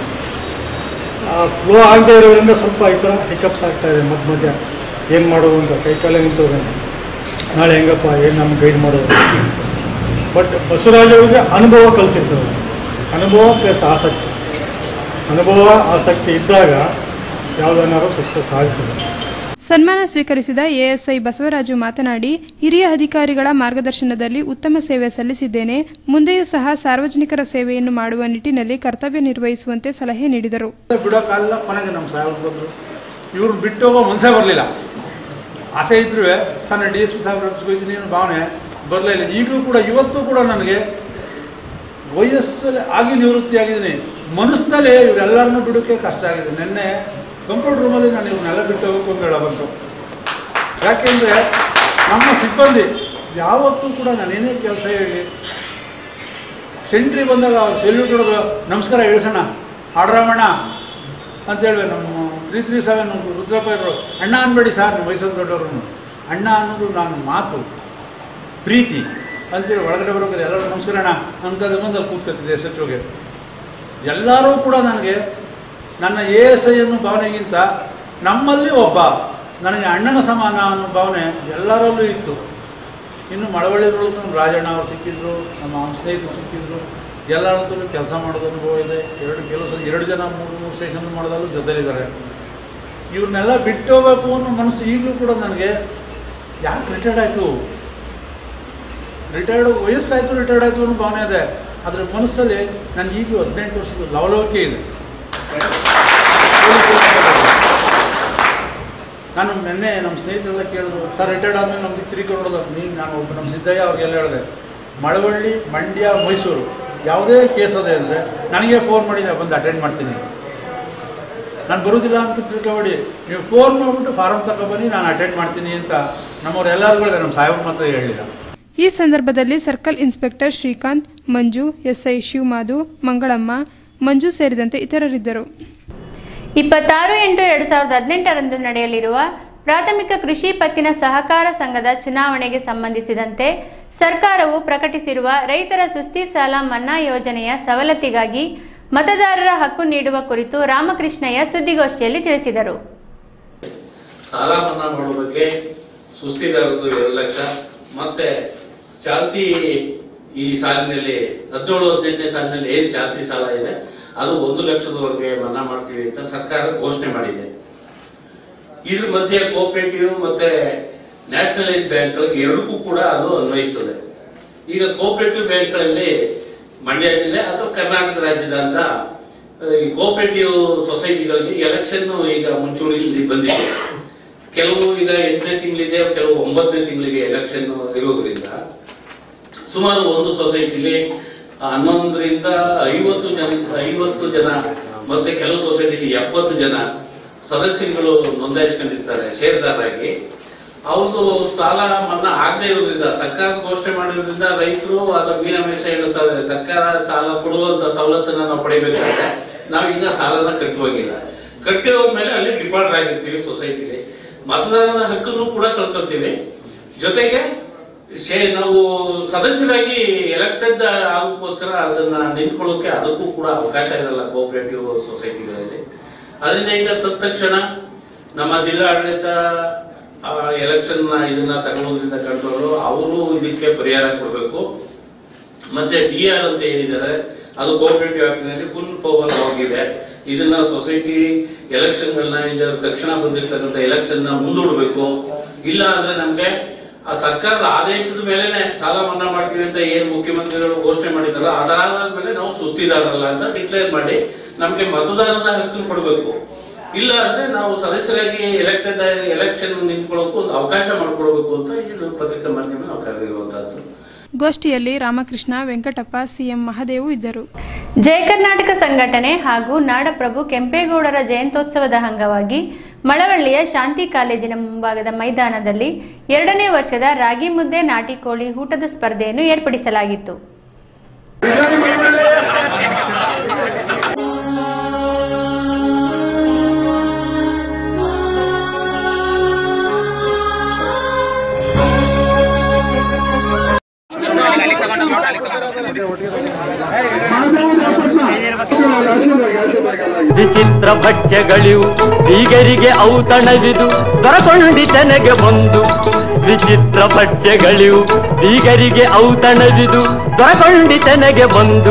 ಆ ಫ್ಲೋ ಆಗದೆ ಇರೋದ್ರಿಂದ ಸ್ವಲ್ಪ ಈ ಥರ ಹಿಕಪ್ಸ್ ಆಗ್ತಾ ಇದೆ ಮಧ್ಯ ಮಧ್ಯ ಏನು ಮಾಡೋದು ಅಂತ ಕೈ ಕಾಲೇ ನಿಂತವ್ರೆ ನಾಳೆ ಹೆಂಗಪ್ಪ ಏನು ನಮ್ಗೆ ಗೈಡ್ ಮಾಡೋದು ಬಟ್ ಬಸವರಾಜ್ ಅವ್ರಿಗೆ ಅನುಭವ ಕಲಿಸಿರ್ತದೆ ಅನುಭವ ಪ್ಲಸ್ ಆಸಕ್ತಿ ಅನುಭವ ಆಸಕ್ತಿ ಇದ್ದಾಗ ಯಾವುದನ್ನಾದ್ರೂ ಸಕ್ಸಸ್ ಆಗ್ತದೆ
ಸನ್ಮಾನ ಸ್ವೀಕರಿಸಿದ ಎಎಸ್ಐ ಬಸವರಾಜು ಮಾತನಾಡಿ ಹಿರಿಯ ಅಧಿಕಾರಿಗಳ ಮಾರ್ಗದರ್ಶನದಲ್ಲಿ ಉತ್ತಮ ಸೇವೆ ಸಲ್ಲಿಸಿದ್ದೇನೆ ಮುಂದೆಯೂ ಸಹ ಸಾರ್ವಜನಿಕರ ಸೇವೆಯನ್ನು ಮಾಡುವ ನಿಟ್ಟಿನಲ್ಲಿ ಕರ್ತವ್ಯ ನಿರ್ವಹಿಸುವಂತೆ ಸಲಹೆ ನೀಡಿದರು
ಬಿಡೋಕ್ಕಾಗಲ್ಲ ಕೊನೆಗೆ ನಮ್ಮ ಸಾಹೇಬ್ರು ಬಂದರು ಇವ್ರನ್ನ ಬಿಟ್ಟು ಹೋಗೋ ಮನಸ್ಸೇ ಬರಲಿಲ್ಲ ಆಸೆ ಇದ್ರೂ ತನ್ನ ಡಿ ಎಸ್ ಪಿ ಸಾಹೇಬ್ರ ಹೋಗ್ತೀನಿ ಅನ್ನೋ ಭಾವನೆ ಬರಲೇ ಇಲ್ಲ ಈಗಲೂ ಕೂಡ ಇವತ್ತು ಕೂಡ ನನಗೆ ವಯಸ್ಸಲ್ಲಿ ಆಗಿ ನಿವೃತ್ತಿ ಆಗಿದ್ದೀನಿ ಮನಸ್ಸಿನಲ್ಲಿ ಇವರೆಲ್ಲರನ್ನೂ ಬಿಡೋಕ್ಕೆ ಕಷ್ಟ ಆಗಿದೆ ನಿನ್ನೆ ಕಂಪ್ಯೂಟರ್ ರೂಮಲ್ಲಿ ನಾನು ಇವ್ರನ್ನೆಲ್ಲ ಬಿಟ್ಟು ಹೋಗೋಕೆ ಒಂದು ಹೇಳ ಬಂತು ಯಾಕೆಂದರೆ ನಮ್ಮ ಸಿಬ್ಬಂದಿ ಯಾವತ್ತೂ ಕೂಡ ನಾನೇನೇ ಕೆಲಸ ಹೇಳಿ ಸೆಂಟ್ರಿ ಬಂದಾಗ ಸೆಲ್ಯೂಟ್ ಹೊಡೆದು ನಮಸ್ಕಾರ ಇಳಿಸೋಣ ಆಡ್ರಾಮಣ್ಣ ಅಂತ ಹೇಳುವೆ ನಮ್ಮ ತ್ರೀ ತ್ರೀ ಸೆವೆನ್ ರುದ್ರಪ್ಪ ಇದ್ರು ಅಣ್ಣ ಅನ್ಬೇಡಿ ಸರ್ ನಮ್ಮ ವಯಸ್ಸಲ್ಲಿ ದೊಡ್ಡವರು ಅಣ್ಣ ಅನ್ನೋದು ನಾನು ಮಾತು ಪ್ರೀತಿ ಅಂತೇಳಿ ಒಳಗಡೆ ಬರೋಕೆ ಎಲ್ಲರೂ ನಮಸ್ಕಾರ ಅಣ್ಣ ಅನ್ಕೊಂಡು ಬಂದು ಅಲ್ಲಿ ಕೂತ್ಕೊತಿದ್ದೆ ಶತ್ರುಗೆ ಎಲ್ಲರೂ ಕೂಡ ನನಗೆ ನನ್ನ ಎ ಎಸ್ ಐ ಅನ್ನೋ ಭಾವನೆಗಿಂತ ನಮ್ಮಲ್ಲಿ ಒಬ್ಬ ನನಗೆ ಅಣ್ಣನ ಸಮಾನ ಅನ್ನೋ ಭಾವನೆ ಎಲ್ಲರಲ್ಲೂ ಇತ್ತು ಇನ್ನು ಮಳವಳ್ಳಿಯೊಳಗೂ ನಮ್ಮ ರಾಜಣ್ಣ ಅವರು ಸಿಕ್ಕಿದ್ರು ನಮ್ಮ ಅವನ ಸ್ನೇಹಿತರು ಸಿಕ್ಕಿದ್ರು ಎಲ್ಲರಲ್ಲೂ ಕೆಲಸ ಮಾಡೋದು ಅನುಭವ ಇದೆ ಎರಡು ಕೆಲಸ ಎರಡು ಜನ ಮೂರು ಮೂರು ಸ್ಟೇಷನ್ ಮಾಡೋದಲ್ಲೂ ಜೊತೆಲಿದ್ದಾರೆ ಇವ್ರನ್ನೆಲ್ಲ ಬಿಟ್ಟು ಹೋಗ್ಬೇಕು ಅನ್ನೋ ಮನಸ್ಸು ಈಗಲೂ ಕೂಡ ನನಗೆ ಯಾಕೆ ರಿಟೈರ್ಡ್ ಆಯಿತು ರಿಟೈರ್ಡ್ ವಯಸ್ಸಾಯಿತು ರಿಟೈರ್ಡ್ ಆಯಿತು ಅನ್ನೋ ಭಾವನೆ ಇದೆ ಅದರ ಮನಸ್ಸಲ್ಲಿ ನನಗೆ ಈಗಲೂ ಹದಿನೆಂಟು ವರ್ಷದ ಲವಲವಿಕೆ ಇದೆ ನಾನು ನಿನ್ನೆ ನಮ್ಮ ಸ್ನೇಹಿತರೆಲ್ಲ ಕೇಳಿದ್ರು ಸರ್ ರಿಟೈರ್ಡ್ ಆದಮೇಲೆ ನಮ್ಗೆ ತಿರುಗಿ ನೋಡೋದು ನೀನು ನಾನು ಒಬ್ಬ ನಮ್ಮ ಸಿದ್ದಯ್ಯ ಅವ್ರಿಗೆಲ್ಲ ಹೇಳಿದೆ ಮಳವಳ್ಳಿ ಮಂಡ್ಯ ಮೈಸೂರು ಯಾವುದೇ ಕೇಸ್ ಅದೇ ಅಂದರೆ ನನಗೆ ಫೋನ್ ಮಾಡಿ ನಾನು ಬಂದು ಅಟೆಂಡ್ ಮಾಡ್ತೀನಿ ನಾನು ಬರೋದಿಲ್ಲ ಅಂತ ತಿಳ್ಕೊಬೇಡಿ ನೀವು ಫೋನ್ ಮಾಡಿಬಿಟ್ಟು ಫಾರಮ್ ತಗೊಬನ್ನಿ ನಾನು ಅಟೆಂಡ್ ಮಾಡ್ತೀನಿ ಅಂತ ನಮ್ಮವ್ರು ಎಲ್ಲರಿಗೂ ಹೇಳಿದೆ ನಮ್ಮ ಸಾಹೇಬ್ರ ಮಾತ್ರ ಹೇಳಿಲ್ಲ
ಈ ಸಂದರ್ಭದಲ್ಲಿ circle inspector Srikanth Manju SI Shivamadhu Mangalamma Manju ಸೇರಿದಂತೆ ಇತರರಿದ್ದರು
ಇಪ್ಪತ್ತಾರು ಎಂಟು ಎರಡು ಸಾವಿರದ ಹದಿನೆಂಟರಂದು ನಡೆಯಲಿರುವ ಪ್ರಾಥಮಿಕ ಕೃಷಿ ಪತ್ತಿನ ಸಹಕಾರ ಸಂಘದ ಚುನಾವಣೆಗೆ ಸಂಬಂಧಿಸಿದಂತೆ ಸರ್ಕಾರವು ಪ್ರಕಟಿಸಿರುವ ರೈತರ ಸುಸ್ತಿ ಸಾಲ ಮನ್ನಾ ಯೋಜನೆಯ ಸವಲತ್ತಿಗಾಗಿ ಮತದಾರರ ಹಕ್ಕು ನೀಡುವ ಕುರಿತು ರಾಮಕೃಷ್ಣಯ್ಯ ಸುದ್ದಿಗೋಷ್ಠಿಯಲ್ಲಿ ತಿಳಿಸಿದರು
ಸಾಲ ಮನ್ನಾ ಮಾಡೋ ಬಗ್ಗೆ ಸುಸ್ತಿದಾರದ್ದು ಎರಡು ಲಕ್ಷ ಮತ್ತೆ ಚಾಲ್ತಿ ಈ ಸಾಲಿನಲ್ಲಿ ಹದಿನೇಳು ಹದಿನೆಂಟನೇ ಸಾಲಿನಲ್ಲಿ ಏನ್ ಚಾಲ್ತಿ ಸಾಲ ಇದೆ ಅದು ಒಂದು ಲಕ್ಷದವರೆಗೆ ಮನ್ನಾ ಮಾಡ್ತೀವಿ ಅಂತ ಸರ್ಕಾರ ಘೋಷಣೆ ಮಾಡಿದೆ ಇದ್ರ ಮಧ್ಯೆ ಕೋಆಪರೇಟಿವ್ ಮತ್ತೆ ನ್ಯಾಷನಲೈಸ್ ಬ್ಯಾಂಕ್ಗಳಿಗೆ ಎರಡಕ್ಕೂ ಕೂಡ ಅದು ಅನ್ವಯಿಸ್ತದೆ ಈಗ ಕೋಆಪರೇಟಿವ್ ಬ್ಯಾಂಕ್ಗಳಲ್ಲಿ ಮಂಡ್ಯ ಜಿಲ್ಲೆ ಅಥವಾ ಕರ್ನಾಟಕ ರಾಜ್ಯದ ಅಂತ ಆ, ಈ ಕೋಆಪರೇಟಿವ್ ಸೊಸೈಟಿಗಳಿಗೆ ಎಲೆಕ್ಷನ್ ಈಗ ಮುಂಚೂಣಿಯಲ್ಲಿ ಬಂದಿದೆ ಕೆಲವು ಈಗ ಎಂಟನೇ ತಿಂಗಳಿದೆ ಕೆಲವು ಒಂಬತ್ತನೇ ತಿಂಗಳಿಗೆ ಎಲೆಕ್ಷನ್ ಇರೋದ್ರಿಂದ ಸುಮಾರು ಒಂದು ಸೊಸೈಟಿಲಿ ಹನ್ನೊಂದರಿಂದ ಐವತ್ತು ಜನ ಐವತ್ತು ಜನ ಮತ್ತೆ ಕೆಲವು ಸೊಸೈಟಿಲಿ ಎಪ್ಪತ್ತು ಜನ ಸದಸ್ಯರುಗಳು ನೋಂದಾಯಿಸ್ಕೊಂಡಿರ್ತಾರೆ ಷೇರ್ದಾರರಾಗಿ ಅವ್ರದ್ದು ಸಾಲ ಮನ್ನಾ ಆಗದೆ ಇರೋದ್ರಿಂದ ಸರ್ಕಾರ ಘೋಷಣೆ ಮಾಡಿರೋದ್ರಿಂದ ರೈತರು ಅದರ ಮೀನಾಮೇಷ ಎಣಿಸ್ತಾ ಇದ್ದಾರೆ ಸರ್ಕಾರ ಸಾಲ ಕೊಡುವಂತ ಸವಲತ್ತನ್ನ ನಾವು ಪಡಿಬೇಕಾದ್ರೆ ನಾವೀಗ ಸಾಲನ ಕಟ್ಟುವಾಗಿಲ್ಲ ಕಟ್ಟಿ ಹೋದ್ಮೇಲೆ ಅಲ್ಲಿ ಡಿಪಾರ್ಟ್ ಆಗಿರ್ತೀವಿ ಸೊಸೈಟಿಲಿ ಮತದಾನದ ಹಕ್ಕನ್ನು ಕೂಡ ಕಳ್ಕೊಳ್ತೀವಿ ಜೊತೆಗೆ ಶೇ ನಾವು ಸದಸ್ಯರಾಗಿ ಎಲೆಕ್ಟೆಡ್ ಆಗೋಕ್ಕೋಸ್ಕರ ಅದನ್ನ ನಿಂತ್ಕೊಳ್ಳೋಕೆ ಅದಕ್ಕೂ ಕೂಡ ಅವಕಾಶ ಇರಲ್ಲ ಕೋಆಪರೇಟಿವ್ ಸೊಸೈಟಿಗಳಲ್ಲಿ ಅದರಿಂದ ಈಗ ತತ್ಕ್ಷಣ ನಮ್ಮ ಜಿಲ್ಲಾ ಆಡಳಿತ ಎಲೆಕ್ಷನ್ ಇದನ್ನ ತಗೊಳ್ಳೋದ್ರಿಂದ ಕಂಟ್ರೋಲು ಅವರು ಇದಕ್ಕೆ ಪರಿಹಾರ ಕೊಡಬೇಕು ಮತ್ತೆ ಡಿ ಆರ್ ಅಂತ ಏನಿದ್ದಾರೆ ಅದು ಕೋಆಪರೇಟಿವ್ ಆಕ್ಟ್ನಲ್ಲಿ ಫುಲ್ ಪವರ್ ಹೋಗಿದೆ ಇದನ್ನ ಸೊಸೈಟಿ ಎಲೆಕ್ಷನ್ ಗಳನ್ನ ಈಗ ತಕ್ಷಣ ಬಂದಿರ್ತಕ್ಕಂಥ ಎಲೆಕ್ಷನ್ ನ ಮುಂದೂಡಬೇಕು ಇಲ್ಲ ಅಂದ್ರೆ ನಮ್ಗೆ ಆ ಸರ್ಕಾರದ ಆದೇಶದ ಮೇಲೆನೆ ಸಾಲ ಮನ್ನಾ ಮಾಡ್ತೀವಿ ಅಂತ ಏನ್ ಮುಖ್ಯಮಂತ್ರಿಗಳು ಘೋಷಣೆ ಮಾಡಿದಾರಲ್ಲ ಅದಾದ ಮೇಲೆ ನಾವು ಸುಸ್ತಿದಾರಲ್ಲ ಅಂತ ಡಿಕ್ಲೇರ್ ಮಾಡಿ ನಮ್ಗೆ ಮತದಾನದ ಹಕ್ಕನ್ನು ಕೊಡಬೇಕು ಇಲ್ಲ ಅಂದ್ರೆ ನಾವು ಸದಸ್ಯರಾಗಿ ಎಲೆಕ್ಟೆಡ್ ಎಲೆಕ್ಷನ್ ನಿಂತ್ಕೊಳ್ಳೋಕೆ ಒಂದು ಅವಕಾಶ ಮಾಡ್ಕೊಡ್ಬೇಕು ಅಂತ ಇದು ಪತ್ರಿಕಾ ಮಾಧ್ಯಮ ನಾವು ಕರೆದಿರುವಂತಹದ್ದು
ಗೋಷ್ಠಿಯಲ್ಲಿ ರಾಮಕೃಷ್ಣ ವೆಂಕಟಪ್ಪ ಸಿಎಂ ಮಹದೇವು ಇದ್ದರು
ಜಯ ಕರ್ನಾಟಕ ಸಂಘಟನೆ ಹಾಗೂ ನಾಡಪ್ರಭು ಕೆಂಪೇಗೌಡರ ಜಯಂತ್ಯೋತ್ಸವದ ಅಂಗವಾಗಿ ಮಳವಳ್ಳಿಯ ಶಾಂತಿ ಕಾಲೇಜಿನ ಮುಂಭಾಗದ ಮೈದಾನದಲ್ಲಿ ಎರಡನೇ ವರ್ಷದ ರಾಗಿ ಮುದ್ದೆ ನಾಟಿ ಕೋಳಿ ಊಟದ ಸ್ಪರ್ಧೆಯನ್ನು ಏರ್ಪಡಿಸಲಾಗಿತ್ತು
ವಿಚಿತ್ರ ಭಕ್ಷ್ಯಗಳಿವು ಬೀಗರಿಗೆ ಔತಣವಿದು ದೊರಕೊಂಡಿತನೆಗೆ ಒಂದು ವಿಚಿತ್ರ ಭಕ್ಷ್ಯಗಳಿವು ಬೀಗರಿಗೆ ಔತಣವಿದು ದೊರಕೊಂಡಿತನೆಗೆ ಬಂದು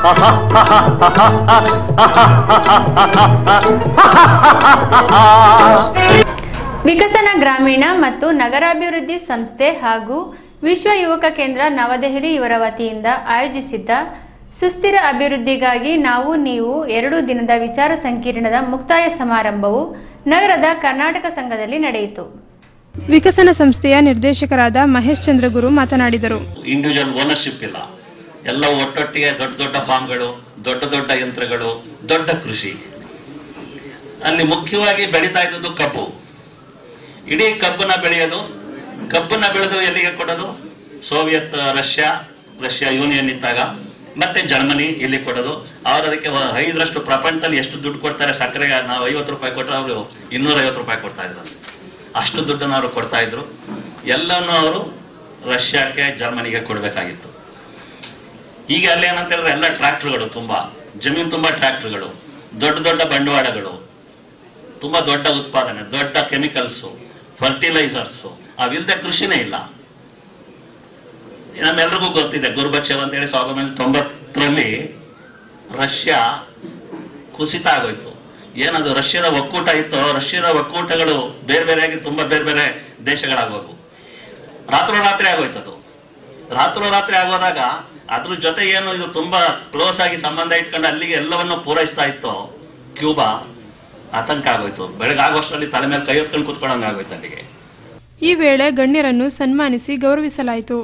ವಿಕಸನ ಗ್ರಾಮೀಣ ಮತ್ತು ನಗರಾಭಿವೃದ್ಧಿ ಸಂಸ್ಥೆ ಹಾಗೂ ವಿಶ್ವ ಯುವಕ ಕೇಂದ್ರ ನವದೆಹಲಿ ಇವರ ವತಿಯಿಂದ ಆಯೋಜಿಸಿದ್ದ ಸುಸ್ಥಿರ ಅಭಿವೃದ್ಧಿಗಾಗಿ ನಾವು ನೀವು ಎರಡು ದಿನದ ವಿಚಾರ ಸಂಕಿರಣದ ಮುಕ್ತಾಯ ಸಮಾರಂಭವು ನಗರದ ಕರ್ನಾಟಕ ಸಂಘದಲ್ಲಿ ನಡೆಯಿತು
ವಿಕಸನ ಸಂಸ್ಥೆಯ ನಿರ್ದೇಶಕರಾದ ಮಹೇಶ್ ಚಂದ್ರಗುರು ಮಾತನಾಡಿದರು
ಇಂಡಿವಿಜುವಲ್ ಓನರ್ಶಿಪ್ ಇಲ್ಲ ಎಲ್ಲ ಒಟ್ಟೊಟ್ಟಿಗೆ ದೊಡ್ಡ ದೊಡ್ಡ ಫಾರ್ಮ್ಗಳು ದೊಡ್ಡ ದೊಡ್ಡ ಯಂತ್ರಗಳು ದೊಡ್ಡ ಕೃಷಿ ಅಲ್ಲಿ ಮುಖ್ಯವಾಗಿ ಬೆಳೀತಾ ಇದ್ದದ್ದು ಕಬ್ಬು ಇಡೀ ಕಬ್ಬನ್ನ ಬೆಳೆಯೋದು ಕಬ್ಬನ್ನ ಬೆಳೆದು ಎಲ್ಲಿಗೆ ಕೊಡೋದು ಸೋವಿಯತ್ ರಷ್ಯಾ ರಷ್ಯಾ ಯೂನಿಯನ್ ಇದ್ದಾಗ ಮತ್ತೆ ಜರ್ಮನಿ ಇಲ್ಲಿ ಕೊಡೋದು ಅವ್ರು ಅದಕ್ಕೆ ವ- ಐದರಷ್ಟು ಪ್ರಪಂಚದಲ್ಲಿ ಎಷ್ಟು ದುಡ್ಡು ಕೊಡ್ತಾರೆ ಸಕ್ಕರೆಗೆ ನಾವು ಐವತ್ತು ರೂಪಾಯಿ ಕೊಟ್ಟರೆ ಅವರು ಇನ್ನೂರ ಐವತ್ತು ರೂಪಾಯಿ ಕೊಡ್ತಾ ಇದ್ರು ಅಷ್ಟು ದುಡ್ಡನ್ನು ಅವರು ಕೊಡ್ತಾ ಇದ್ರು ಎಲ್ಲವನ್ನು ಅವರು ರಷ್ಯಾಕ್ಕೆ ಜರ್ಮನಿಗೆ ಕೊಡಬೇಕಾಗಿತ್ತು ಈಗ ಅಲ್ಲಿ ಏನಂತ ಹೇಳಿದ್ರೆ ಎಲ್ಲ ಟ್ರ್ಯಾಕ್ಟರ್ಗಳು ತುಂಬಾ ಜಮೀನು ತುಂಬಾ ಟ್ರ್ಯಾಕ್ಟರ್ಗಳು ದೊಡ್ಡ ದೊಡ್ಡ ಬಂಡವಾಳಗಳು ತುಂಬಾ ದೊಡ್ಡ ಉತ್ಪಾದನೆ ದೊಡ್ಡ ಕೆಮಿಕಲ್ಸು ಫರ್ಟಿಲೈಸರ್ಸು ಅವಿಲ್ಲದೆ ಕೃಷಿನೇ ಇಲ್ಲ ನಮ್ಮೆಲ್ರಿಗೂ ಗೊತ್ತಿದೆ ಗುರ್ಬಚೇವ್ ಅಂತ ಹೇಳಿ ಸಾವಿರದ ಒಂಬೈನೂರ ತೊಂಬತ್ತರಲ್ಲಿ ರಷ್ಯಾ ಕುಸಿತ ಆಗೋಯ್ತು ಏನದು ರಷ್ಯಾದ ಒಕ್ಕೂಟ ಇತ್ತು ರಷ್ಯಾದ ಒಕ್ಕೂಟಗಳು ಬೇರೆ ಬೇರೆಯಾಗಿ ತುಂಬಾ ಬೇರೆ ಬೇರೆ ದೇಶಗಳಾಗೋದು ರಾತ್ರೋರಾತ್ರಿ ಆಗೋಯ್ತು ಅದು ರಾತ್ರೋರಾತ್ರಿ ಆಗೋದಾಗ ಅದ್ರ ಜೊತೆ ಏನು ಇದು ತುಂಬಾ ಕ್ಲೋಸ್ ಆಗಿ ಸಂಬಂಧ ಇಟ್ಕೊಂಡು ಅಲ್ಲಿಗೆ ಎಲ್ಲವನ್ನು ಪೂರೈಸ್ತಾ ಇತ್ತು ಕ್ಯೂಬಾ ಆತಂಕ ಆಗೋಯ್ತು ಬೆಳಗಾಗುವಷ್ಟರಲ್ಲಿ ತಲೆ ಮೇಲೆ ಕೈ ಹೊತ್ಕೊಂಡು ಕೂತ್ಕೊಳ್ಳಂಗೆ ಆಗೋಯ್ತು ಅಲ್ಲಿಗೆ
ಈ ವೇಳೆ ಗಣ್ಯರನ್ನು ಸನ್ಮಾನಿಸಿ ಗೌರವಿಸಲಾಯಿತು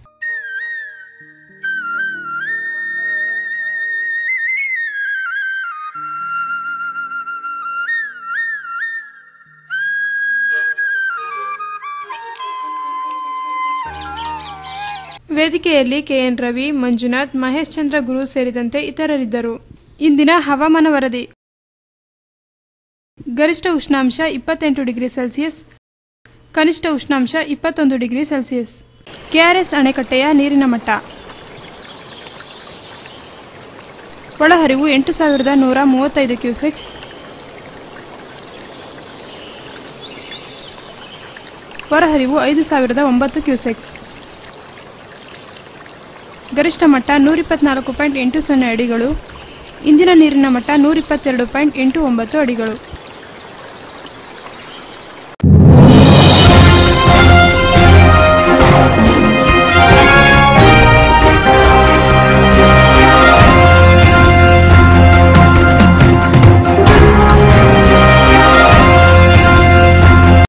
ವೇದಿಕೆಯಲ್ಲಿ ಕೆಎನ್ ರವಿ ಮಂಜುನಾಥ್ ಮಹೇಶ್ ಚಂದ್ರ ಗುರು ಸೇರಿದಂತೆ ಇತರರಿದ್ದರು ಇಂದಿನ ಹವಾಮಾನ ವರದಿ ಗರಿಷ್ಠ ಉಷ್ಣಾಂಶ ಇಪ್ಪತ್ತೆಂಟು ಡಿಗ್ರಿ ಸೆಲ್ಸಿಯಸ್ ಕನಿಷ್ಠ ಉಷ್ಣಾಂಶ ಇಪ್ಪತ್ತೊಂದು ಡಿಗ್ರಿ ಸೆಲ್ಸಿಯಸ್ ಕೆಆರ್ಎಸ್ ಅಣೆಕಟ್ಟೆಯ ನೀರಿನ ಮಟ್ಟ ಒಳಹರಿವು ಎಂಟು ಸಾವಿರದ ನೂರ ಮೂವತ್ತೈದು ಕ್ಯೂಸೆಕ್ಸ್ ಹೊರಹರಿವು ಐದು ಸಾವಿರದ ಒಂಬತ್ತು ಕ್ಯೂಸೆಕ್ಸ್ ಗರಿಷ್ಠ ಮಟ್ಟ ನೂರಿಪ್ಪತ್ನಾಲ್ಕು ಪಾಯಿಂಟ್ ಎಂಟು ಸೊನ್ನೆ ಅಡಿಗಳು ಇಂದಿನ ನೀರಿನ ಮಟ್ಟ ನೂರಿಪ್ಪತ್ತೆರಡು ಪಾಯಿಂಟ್ ಎಂಟು ಒಂಬತ್ತು ಅಡಿಗಳು